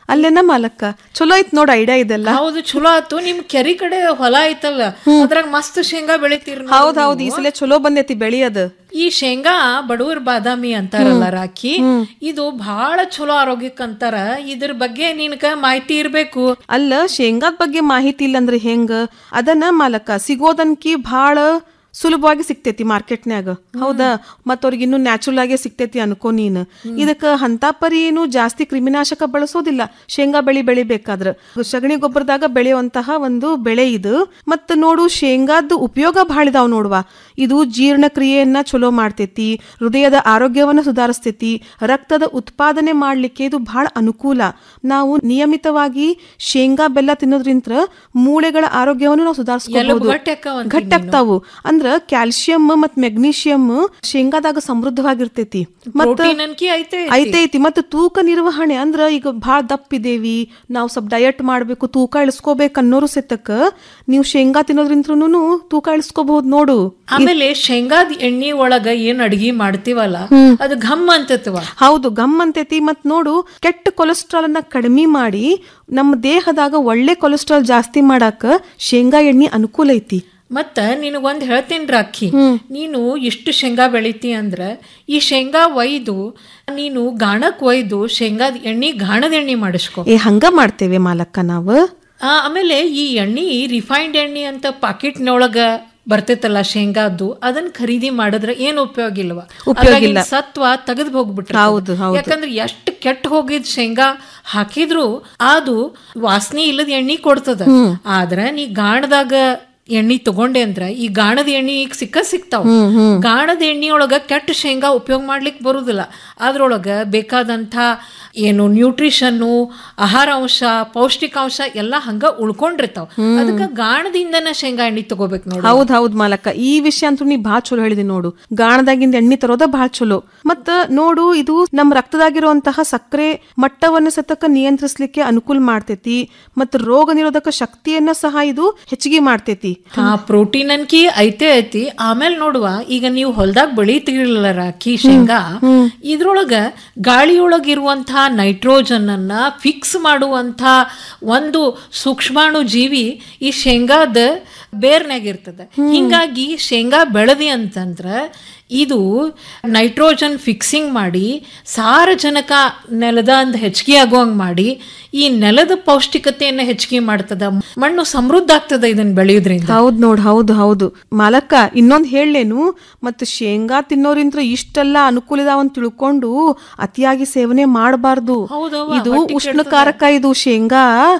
ಅಲ್ಲೇನ ಮಾಲಕ್ಕ ಚಲೋ ಐತ್ ನೋಡ್ ಐಡಿಯಾ ಇದೆಲ್ಲ ಹೌದು ಚಲೋ ಆತು ನಿಮ್ ಕೆರಿ ಕಡೆ ಹೊಲ ಐತಲ್ಲ ಅದ್ರಾಗ ಮಸ್ತ್ ಶೇಂಗಾ ಬೆಳಿತೀರಿ ನೋಡು ಹೌದ್ ಹೌದ್ ಈ ನೀವು. ಸಲ ಚಲೋ ಬಂದೈತಿ ಬೆಳೆಯದ ಈ ಶೇಂಗಾ ಬಡವರ್ ಬಾದಾಮಿ ಅಂತಾರಲ್ಲ ರಾಖಿ ಇದು ಬಹಳ ಚಲೋ ಆರೋಗ್ಯಕ್ಕೆ ಅಂತಾರ ಇದ್ರ ಬಗ್ಗೆ ನಿನಗ ಮಾಹಿತಿ ಇರ್ಬೇಕು ಅಲ್ಲ ಶೇಂಗಾದ ಬಗ್ಗೆ ಮಾಹಿತಿ ಇಲ್ಲ ಅಂದ್ರೆ ಹೆಂಗ ಅದನ್ನ ಮಾಲಕ್ಕ ಸಿಗೋದನ್ಕಿ ಭಾಳ ಸುಲಭವಾಗಿ ಸಿಗ್ತೈತಿ ಮಾರ್ಕೆಟ್ನ್ಯಾಗ ಹೌದಾ ಮತ್ತ ಅವ್ರಿಗೆ ಇನ್ನು ನ್ಯಾಚುರಲ್ ಆಗೇ ಸಿಗ್ತೈತಿ ಅನ್ಕೋ ನೀನ್ ಇದಕ್ಕ ಹಂತಾ ಪರಿ ಏನು ಜಾಸ್ತಿ ಕ್ರಿಮಿನಾಶಕ ಬಳಸೋದಿಲ್ಲ ಶೇಂಗಾ ಬೆಳಿ ಬೆಳಿಬೇಕಾದ್ರ ಸಗಣಿ ಗೊಬ್ಬರದಾಗ ಬೆಳೆಯುವಂತಹ ಒಂದು ಬೆಳೆ ಇದು ಮತ್ತ ನೋಡು ಶೇಂಗಾದ ಉಪಯೋಗ ಭಾಳ ಇದಾವ್ ನೋಡುವ ಇದು ಜೀರ್ಣಕ್ರಿಯೆಯನ್ನ ಚಲೋ ಮಾಡ್ತೈತಿ ಹೃದಯದ ಆರೋಗ್ಯವನ್ನ ಸುಧಾರಿಸ್ತೈತಿ ರಕ್ತದ ಉತ್ಪಾದನೆ ಮಾಡ್ಲಿಕ್ಕೆ ಇದು ಬಹಳ ಅನುಕೂಲ ನಾವು ನಿಯಮಿತವಾಗಿ ಶೇಂಗಾ ಬೆಲ್ಲ ತಿನ್ನೋದ್ರಿಂತ ಮೂಳೆಗಳ ಆರೋಗ್ಯವನ್ನು ನಾವು ಎಲುಬು ಸುಧಾರಿಸ್ಕೋಬಹುದು ಗಟ್ಟ್ಯಾಕವಂತಿ ಗಟ್ಟಾಗ್ತಾವು ಅಂದ್ರ ಕ್ಯಾಲ್ಸಿಯಂ ಮತ್ ಮೆಗ್ನೀಷಿಯಂ ಶೇಂಗಾದಾಗ ಸಮೃದ್ಧವಾಗಿರ್ತೈತಿ ಮತ್ತ Protein ಅನ್ಕಿ ಐತೆ ಐತಿ. ಐತೈತಿ ಮತ್ತ ತೂಕ ನಿರ್ವಹಣೆ ಅಂದ್ರ ಈಗ ಭಾಳ ದಪ್ಪಿದೇವಿ ನಾವು ಸ್ವಲ್ಪ ಡಯಟ್ ಮಾಡ್ಬೇಕು ತೂಕ ಇಳಿಸ್ಕೋಬೇಕು ಅನ್ನೋರು ಸೆತಕ್ಕ ನೀವು ಶೇಂಗಾ ತಿನ್ನೋದ್ರಿಂತ್ರನು ತೂಕ ಇಳಿಸ್ಕೋಬಹುದು ನೋಡು ಆಮೇಲೆ ಶೇಂಗಾದ ಎಣ್ಣೆ ಒಳಗ ಏನ್ ಅಡ್ಗಿ ಮಾಡ್ತೀವಲ್ಲ ಅದು ಘಮ್ ಅಂತತ್ವ ಹೌದು ಗಮ್ ಅಂತೈತಿ ಮತ್ ನೋಡು ಕೆಟ್ಟ ಕೊಲೆಸ್ಟ್ರಾಲ್ ಅನ್ನ ಕಡಿಮೆ ಮಾಡಿ ನಮ್ಮ ದೇಹದಾಗ ಒಳ್ಳೆ ಕೊಲೆಸ್ಟ್ರಾಲ್ ಜಾಸ್ತಿ ಮಾಡಾಕ ಶೇಂಗಾ ಎಣ್ಣೆ ಅನುಕೂಲ ಐತಿ ಮತ್ತ ನಿನಗೊಂದ್ ಹೇಳ್ತೀನಿ ರಾಖಿ ನೀನು ಇಷ್ಟು ಶೇಂಗಾ ಬೆಳಿತಿ ಅಂದ್ರ ಈ ಶೇಂಗಾ ಒಯ್ದು ನೀನು ಗಾಣಕ್ ಒಯ್ದು ಶೇಂಗಾದ ಎಣ್ಣೆ ಗಾಣದ ಎಣ್ಣೆ ಮಾಡಿಸ್ಕೊ ಏ ಹಂಗ ಮಾಡ್ತೇವೆ ಮಾಲಕ್ಕ ನಾವು ಆ, ಆಮೇಲೆ ಈ ಎಣ್ಣೆ ರಿಫೈನ್ಡ್ ಎಣ್ಣೆ ಅಂತ ಪಾಕೆಟ್ನೊಳಗ ಬರ್ತೈತಲ್ಲ ಶೇಂಗಾದ್ದು ಅದನ್ನ ಖರೀದಿ ಮಾಡಿದ್ರೆ ಏನು ಉಪಯೋಗ ಇಲ್ವಾ ಉಪಯೋಗ ಅದ್ರಾಗಿನ್ ಇಲ್ಲ. ಸತ್ವ ತೆಗೆದು ಹೋಗ್ಬಿಟ್ರೆ ಹೌದು, ಹೌದು. ಯಾಕಂದ್ರೆ ಎಷ್ಟು ಕೆಟ್ಟ ಹೋಗಿದ್ ಶೇಂಗಾ ಹಾಕಿದ್ರು ಅದು ವಾಸನೆ ಇಲ್ಲದ ಎಣ್ಣೆ ಕೊಡ್ತದ ಆದ್ರ ನೀ ಗಾಣದಾಗ ಎಣ್ಣೆ ತಗೊಂಡೆ ಅಂದ್ರ ಈ ಗಾಣದ ಎಣ್ಣೆ ಈಗ ಸಿಕ್ಕ ಸಿಗ್ತಾವ ಗಾಣದ ಎಣ್ಣೆಯೊಳಗ ಕೆಟ್ಟ ಶೇಂಗಾ ಉಪಯೋಗ ಮಾಡ್ಲಿಕ್ಕೆ ಬರುದಿಲ್ಲ ಅದ್ರೊಳಗ ಬೇಕಾದಂಥ ಏನು ನ್ಯೂಟ್ರಿಷನ್ನು ಆಹಾರ ಅಂಶ ಪೌಷ್ಟಿಕಾಂಶ ಎಲ್ಲ ಹಂಗ ಉಳ್ಕೊಂಡಿರ್ತಾವ ಅದಕ್ಕ ಗಾಣದಿಂದನ ಶೇಂಗಾ ಎಣ್ಣೆ ತಗೋಬೇಕು ನೋಡಿ ಹೌದ್ ಹೌದ್ ಮಾಲಕ್ಕ ಈ ವಿಷಯ ಅಂತೂ ನೀ ಭಾಳ ಚಲೋ ಹೇಳಿದಿ ನೋಡು ಗಾಣದಾಗಿಂದ ಎಣ್ಣೆ ತರೋದ ಭಾಳ ಚಲೋ ಮತ್ತ ನೋಡು ಇದು ನಮ್ ರಕ್ತದಾಗಿರುವಂತಹ ಸಕ್ಕರೆ ಮಟ್ಟವನ್ನು ಸತಕ ನಿಯಂತ್ರಿಸ್ಲಿಕ್ಕೆ ಅನುಕೂಲ ಮಾಡ್ತೈತಿ ಮತ್ತ ರೋಗ ನಿರೋಧಕ ಶಕ್ತಿಯನ್ನ ಸಹ ಇದು ಹೆಚ್ಚಿಗೆ ಮಾಡ್ತೈತಿ ಹಾ ಪ್ರೋಟೀನ್ ಅನ್ಕಿ ಐತೆ ಐತಿ ಆಮೇಲೆ ನೋಡುವ ಈಗ ನೀವು ಹೊಲ್ದಾಗ ಬೆಳಿತಿರಲಿಲ್ಲ ರಾಕಿ ಶೇಂಗಾ ಇದ್ರೊಳಗ ಗಾಳಿಯೊಳಗ ಇರುವಂತಹ ನೈಟ್ರೋಜನ್ ಅನ್ನ ಫಿಕ್ಸ್ ಮಾಡುವಂತ ಒಂದು ಸೂಕ್ಷ್ಮಾಣು ಜೀವಿ ಈ ಶೇಂಗಾದ ಬೇರ್ನ್ಯಾಗ ಇರ್ತದ ಹಿಂಗಾಗಿ ಶೇಂಗಾ ಬೆಳೆದಿ ಅಂತಂದ್ರ ಇದು ನೈಟ್ರೋಜನ್ ಫಿಕ್ಸಿಂಗ್ ಮಾಡಿ ಸಾರಜನಕ ನೆಲದ ಅಂದ್ ಹೆಚ್ಚಿಗೆ ಆಗುವಂಗ್ ಮಾಡಿ ಈ ನೆಲದ ಪೌಷ್ಟಿಕತೆಯನ್ನ ಹೆಚ್ಚಿಗೆ ಮಾಡ್ತದ ಮಣ್ಣು ಸಮೃದ್ಧ ಆಗ್ತದ ಇದನ್ನ ಬೆಳೆಯೋದ್ರಿಂದ ಹೌದ್ ನೋಡ್ ಹೌದು ಹೌದು ಮಾಲಕ್ಕ ಇನ್ನೊಂದ್ ಹೇಳೇನು ಮತ್ತ ಶೇಂಗಾ ತಿನ್ನೋರಿಂತ್ರ ಇಷ್ಟೆಲ್ಲ ಅನುಕೂಲ ಇದಾವಂತ ತಿಳ್ಕೊಂಡು ಅತಿಯಾಗಿ ಸೇವನೆ ಮಾಡಬಾರ್ದು ಹೌದವ್ವ, ಇದು ಹೊಟ್ಟಿ ಉಷ್ಣಕಾರಕ ಇದು ಶೇಂಗಾ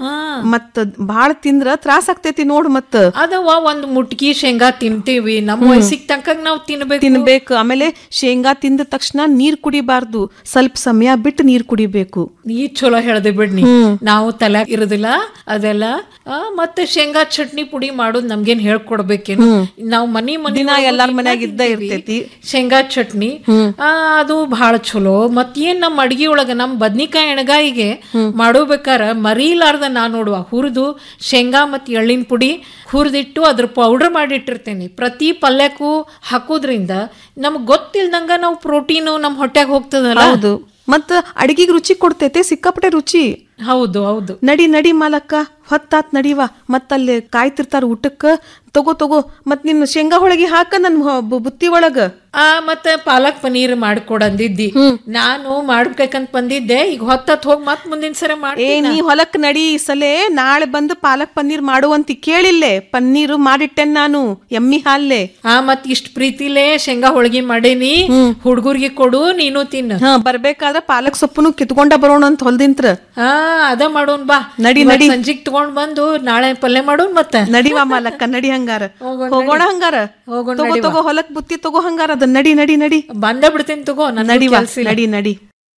ಮತ್ತ ಬಾಳ ತಿಂದ್ರ ತ್ರಾಸ ಆಗ್ತೈತಿ ನೋಡ್ ಮತ್ತ ಅದವ ಒಂದ್ ಮುಟ್ಗಿ ಶೇಂಗಾ ತಿಂತೀವಿ ನಮ್ಮ ವಯಸ್ಸಿಗೆ ತಕ್ಕಂಗ ನಾವು ತಿನ್ಬೇಕು ತಿನ್ಬೇಕು ಆಮೇಲೆ ಶೇಂಗಾ ತಿಂದ ತಕ್ಷಣ ನೀರ್ ಕುಡಿಬಾರ್ದು ಸ್ವಲ್ಪ ಸಮಯ ಬಿಟ್ಟು ನೀರ್ ಕುಡಿಬೇಕು ನೀ ಚಲೋ ಹೇಳ್ದೆ ಬಿಡ್ನಿ ನಾವು ತಲೆ ಇರೋದಿಲ್ಲ ಅದೆಲ್ಲ ಆ, ಮತ್ತೆ ಶೇಂಗಾ ಚಟ್ನಿ ಪುಡಿ ಮಾಡೋದು ನಮ್ಗೇನ್ ಹೇಳ್ಕೊಡ್ಬೇಕೇನು ನಾವು ಮನಿ ಮನಿ ದಿನ ಒಳಗೂ ಎಲ್ಲಾರ್ ದಿನ ಮನ್ಯಾಗ ಇದ್ದ ತಿಂತೀವಿ. ಇರ್ತೈತಿ. ಶೇಂಗಾ ಚಟ್ನಿ ಆ, ಅದು ಬಹಳ ಚಲೋ ಮತ್ತೇನ್ ನಮ್ಮ ಅಡ್ಗಿ ಒಳಗ ನಮ್ ಬದ್ನಿಕಾಯಿ ಎಣಗಾಯಿಗೆ ಮಾಡೋಬೇಕಾರ ಮರೀಲಾರ್ದ ನಾ ನೋಡುವ ಹುರಿದು ಶೇಂಗಾ ಮತ್ ಎಳ್ಳಿನ ಪುಡಿ ಹುರಿದಿಟ್ಟು ಅದ್ರ ಪೌಡರ್ ಮಾಡಿಟ್ಟಿರ್ತೇನೆ ಪ್ರತಿ ಪಲ್ಯಕ್ಕೂ ಹಾಕೋದ್ರಿಂದ ನಮ್ಗ್ ಗೊತ್ತಿಲ್ದಂಗ ನಾವು ಪ್ರೋಟೀನು ನಮ್ ಹೊಟ್ಯಾಗ ಹೋಗ್ತದಲ್ಲ ಹೌದು ಮತ್ತ ಅಡಿಗೆಗೆ ರುಚಿ ಕೊಡ್ತೈತೆ ಸಿಕ್ಕಾಪಟ್ಟೆ ರುಚಿ ಹೌದು ಹೌದು ನಡಿ ನಡಿ ಮಾಲಕ್ಕ ಹೊತ್ತಾತ್ ನಡಿವ ಮತ್ತಲ್ಲಿ ಕಾಯ್ತಿರ್ತಾರ ಊಟಕ್ಕ ತಗೋ ತಗೋ ಮತ್ ನಿನ್ ಶೇಂಗಾ ಹೋಳಿಗೆ ಹಾಕ ನನ್ ಹೊ- ಬು- ಬುತ್ತಿ ಒಳಗ ಆ ಮತ್ತೆ ಪಾಲಕ್ ಪನೀರ್ ಮಾಡ್ಕೊಡ್ ಅಂದಿದ್ದಿ ನಾನು ಮಾಡ್ಬೇಕಂತ ಬಂದಿದ್ದೆ ಈಗ ಹೊತ್ತತ್ ಹೋಗಿ ಮತ್ ಮುಂದಿನ ಸರಿ ಏ ಮಾಡ್ತೀನಿ ನೀ ಹೊಲಕ್ ನಡಿ ಈ ಸಲೆ ನಾಳೆ ಬಂದು ಪಾಲಕ್ ಪನ್ನೀರ್ ಮಾಡುವಂತಿ ಕೇಳಿಲ್ಲೆ ಪನ್ನೀರು ಮಾಡಿಟ್ಟೆನ್ ನಾನು ಎಮ್ಮಿ ಹಾಲ್ಲೆ ಆ ಮತ್ ಇಷ್ಟ ಪ್ರೀತಿಲೇ ಶೇಂಗಾ ಹೋಳ್ಗಿ ಮಾಡೇನಿ ಹುಡ್ಗುರ್ಗೆ ಕೊಡು ನೀನು ತಿನ್ನು ಹಾ ಬರ್ಬೇಕಾದ್ರ ಪಾಲಕ್ ಸೊಪ್ಪುನು ಕಿತ್ಕೊಂಡ ಬರೋಣ ಅಂತ ಹೊಲ್ದಿಂತ್ರ ಹಾ ಅದ ಮಾಡೋನ್ ಬಾ ನಡಿ, ಇವತ್ ನಡಿ. ಸಂಜಿಗ್ ತಗೊಂಡ್ ಬಂದು ನಾಳೆ ಪಲ್ಯ ಮಾಡೋನ್ ಮತ್ತೆ ನಡಿವಾ ಮಾಲಕ್ಕ ನಡಿ ಹಂಗಾರ ಹೋಗೋಣ, ಹೋಗೋಣ ನಡಿ. ಹಂಗಾರ ಹೋಗೋಣ, ತಗೋ ನಡಿವಾ. ತಗೋ ಹೊಲಕ್ ಬುತ್ತಿ ತಗೋ ಹಂಗಾರ ಅದ ನಡಿ ನಡಿ ನಡಿ ಬಂದ ಬಿಡ್ತೇನೆ ತಗೋ ನನ್ನ ನಡಿವಾ ನಡಿ ನಡಿ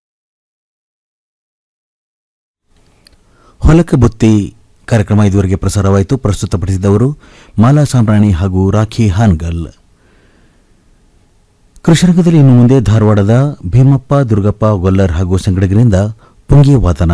ಹೊಲಕ ಬುತ್ತಿ ಕಾರ್ಯಕ್ರಮ ಇದುವರೆಗೆ ಪ್ರಸಾರವಾಯಿತು ಪ್ರಸ್ತುತಪಡಿಸಿದವರು ಮಾಲಾ ಸಾಂಬ್ರಾಣಿ ಹಾಗೂ ರಾಖಿ ಹಾನ್ಗಲ್ ಕೃಷಿರಂಗದಲ್ಲಿ ಇನ್ನು ಮುಂದೆ ಧಾರವಾಡದ ಭೀಮಪ್ಪ ದುರ್ಗಪ್ಪ ಗೊಲ್ಲರ್ ಹಾಗೂ ಸಂಗಡಿಗರಿಂದ ಪುಂಗಿ ವಾದನ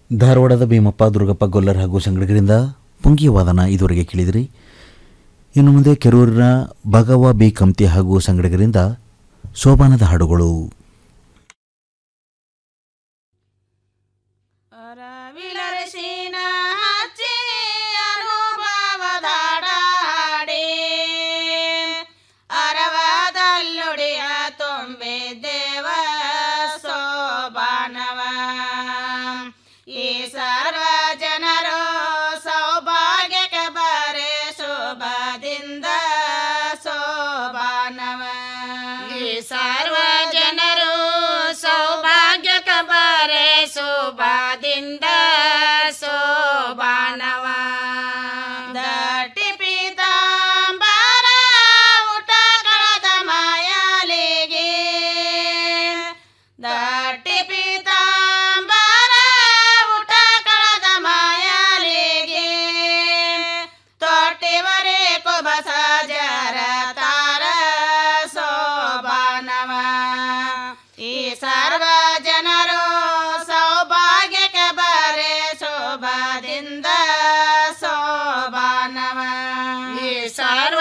ಧಾರವಾಡದ ಭೀಮಪ್ಪ ದುರ್ಗಪ್ಪ ಗೊಲ್ಲರ್ ಹಾಗೂ ಸಂಗಡಿಗರಿಂದ ಪುಂಗಿಯ ವಾದನ ಇದುವರೆಗೆ ಕೇಳಿದಿರಿ ಇನ್ನು ಮುಂದೆ ಕೆರೂರಿನ ಭಗವ ಬಿ ಕಮ್ತಿ ಹಾಗೂ ಸಂಗಡಿಗರಿಂದ ಸೋಪಾನದ ಹಾಡುಗಳು ವಿಲರಿಸಿನ ಹಚ್ಚಿ ಅನುಭವದಾಡಾಡಿ ಅರವದಲ್ಲುಡಿಯ ತುಂಬಿದ್ದೇವ ಸೋಬಾನವ ಈ ಸರ್ವ ಜನರು ಸೌಭಾಗ್ಯಕ್ಕೆ ಬರೆ ಶುಭದಿಂದ ಸೋಬಾನವ ಈ ಸರ್ವ ಜನರು ಸೌಭಾಗ್ಯಕ್ಕೆ ಬರೆ ಶುಭದಿಂದ ಸೋಬಾನವ ದಟ್ಟಿ ಪೀತಾಂಬರ ಊಟ ಕಳದ ಮಾಯಾಲಿಗೆ ದಟ್ಟಿ ಪೀತಾಂಬರ ಊಟ ಕಳದ ಮಾಯಾಲಿಗೆ ತೊಟ್ಟಿವರೆ ಕುಬಸ ಜರ ತಾರ ಸೋಬಾನವ ಈ ಸರ್ವ ಜನರು ಸೌಭಾಗ್ಯಕ್ಕೆ ಬರೆ ಶೋಭದಿಂದ ಸೋಬಾನವ ಈ ಸರ್ವ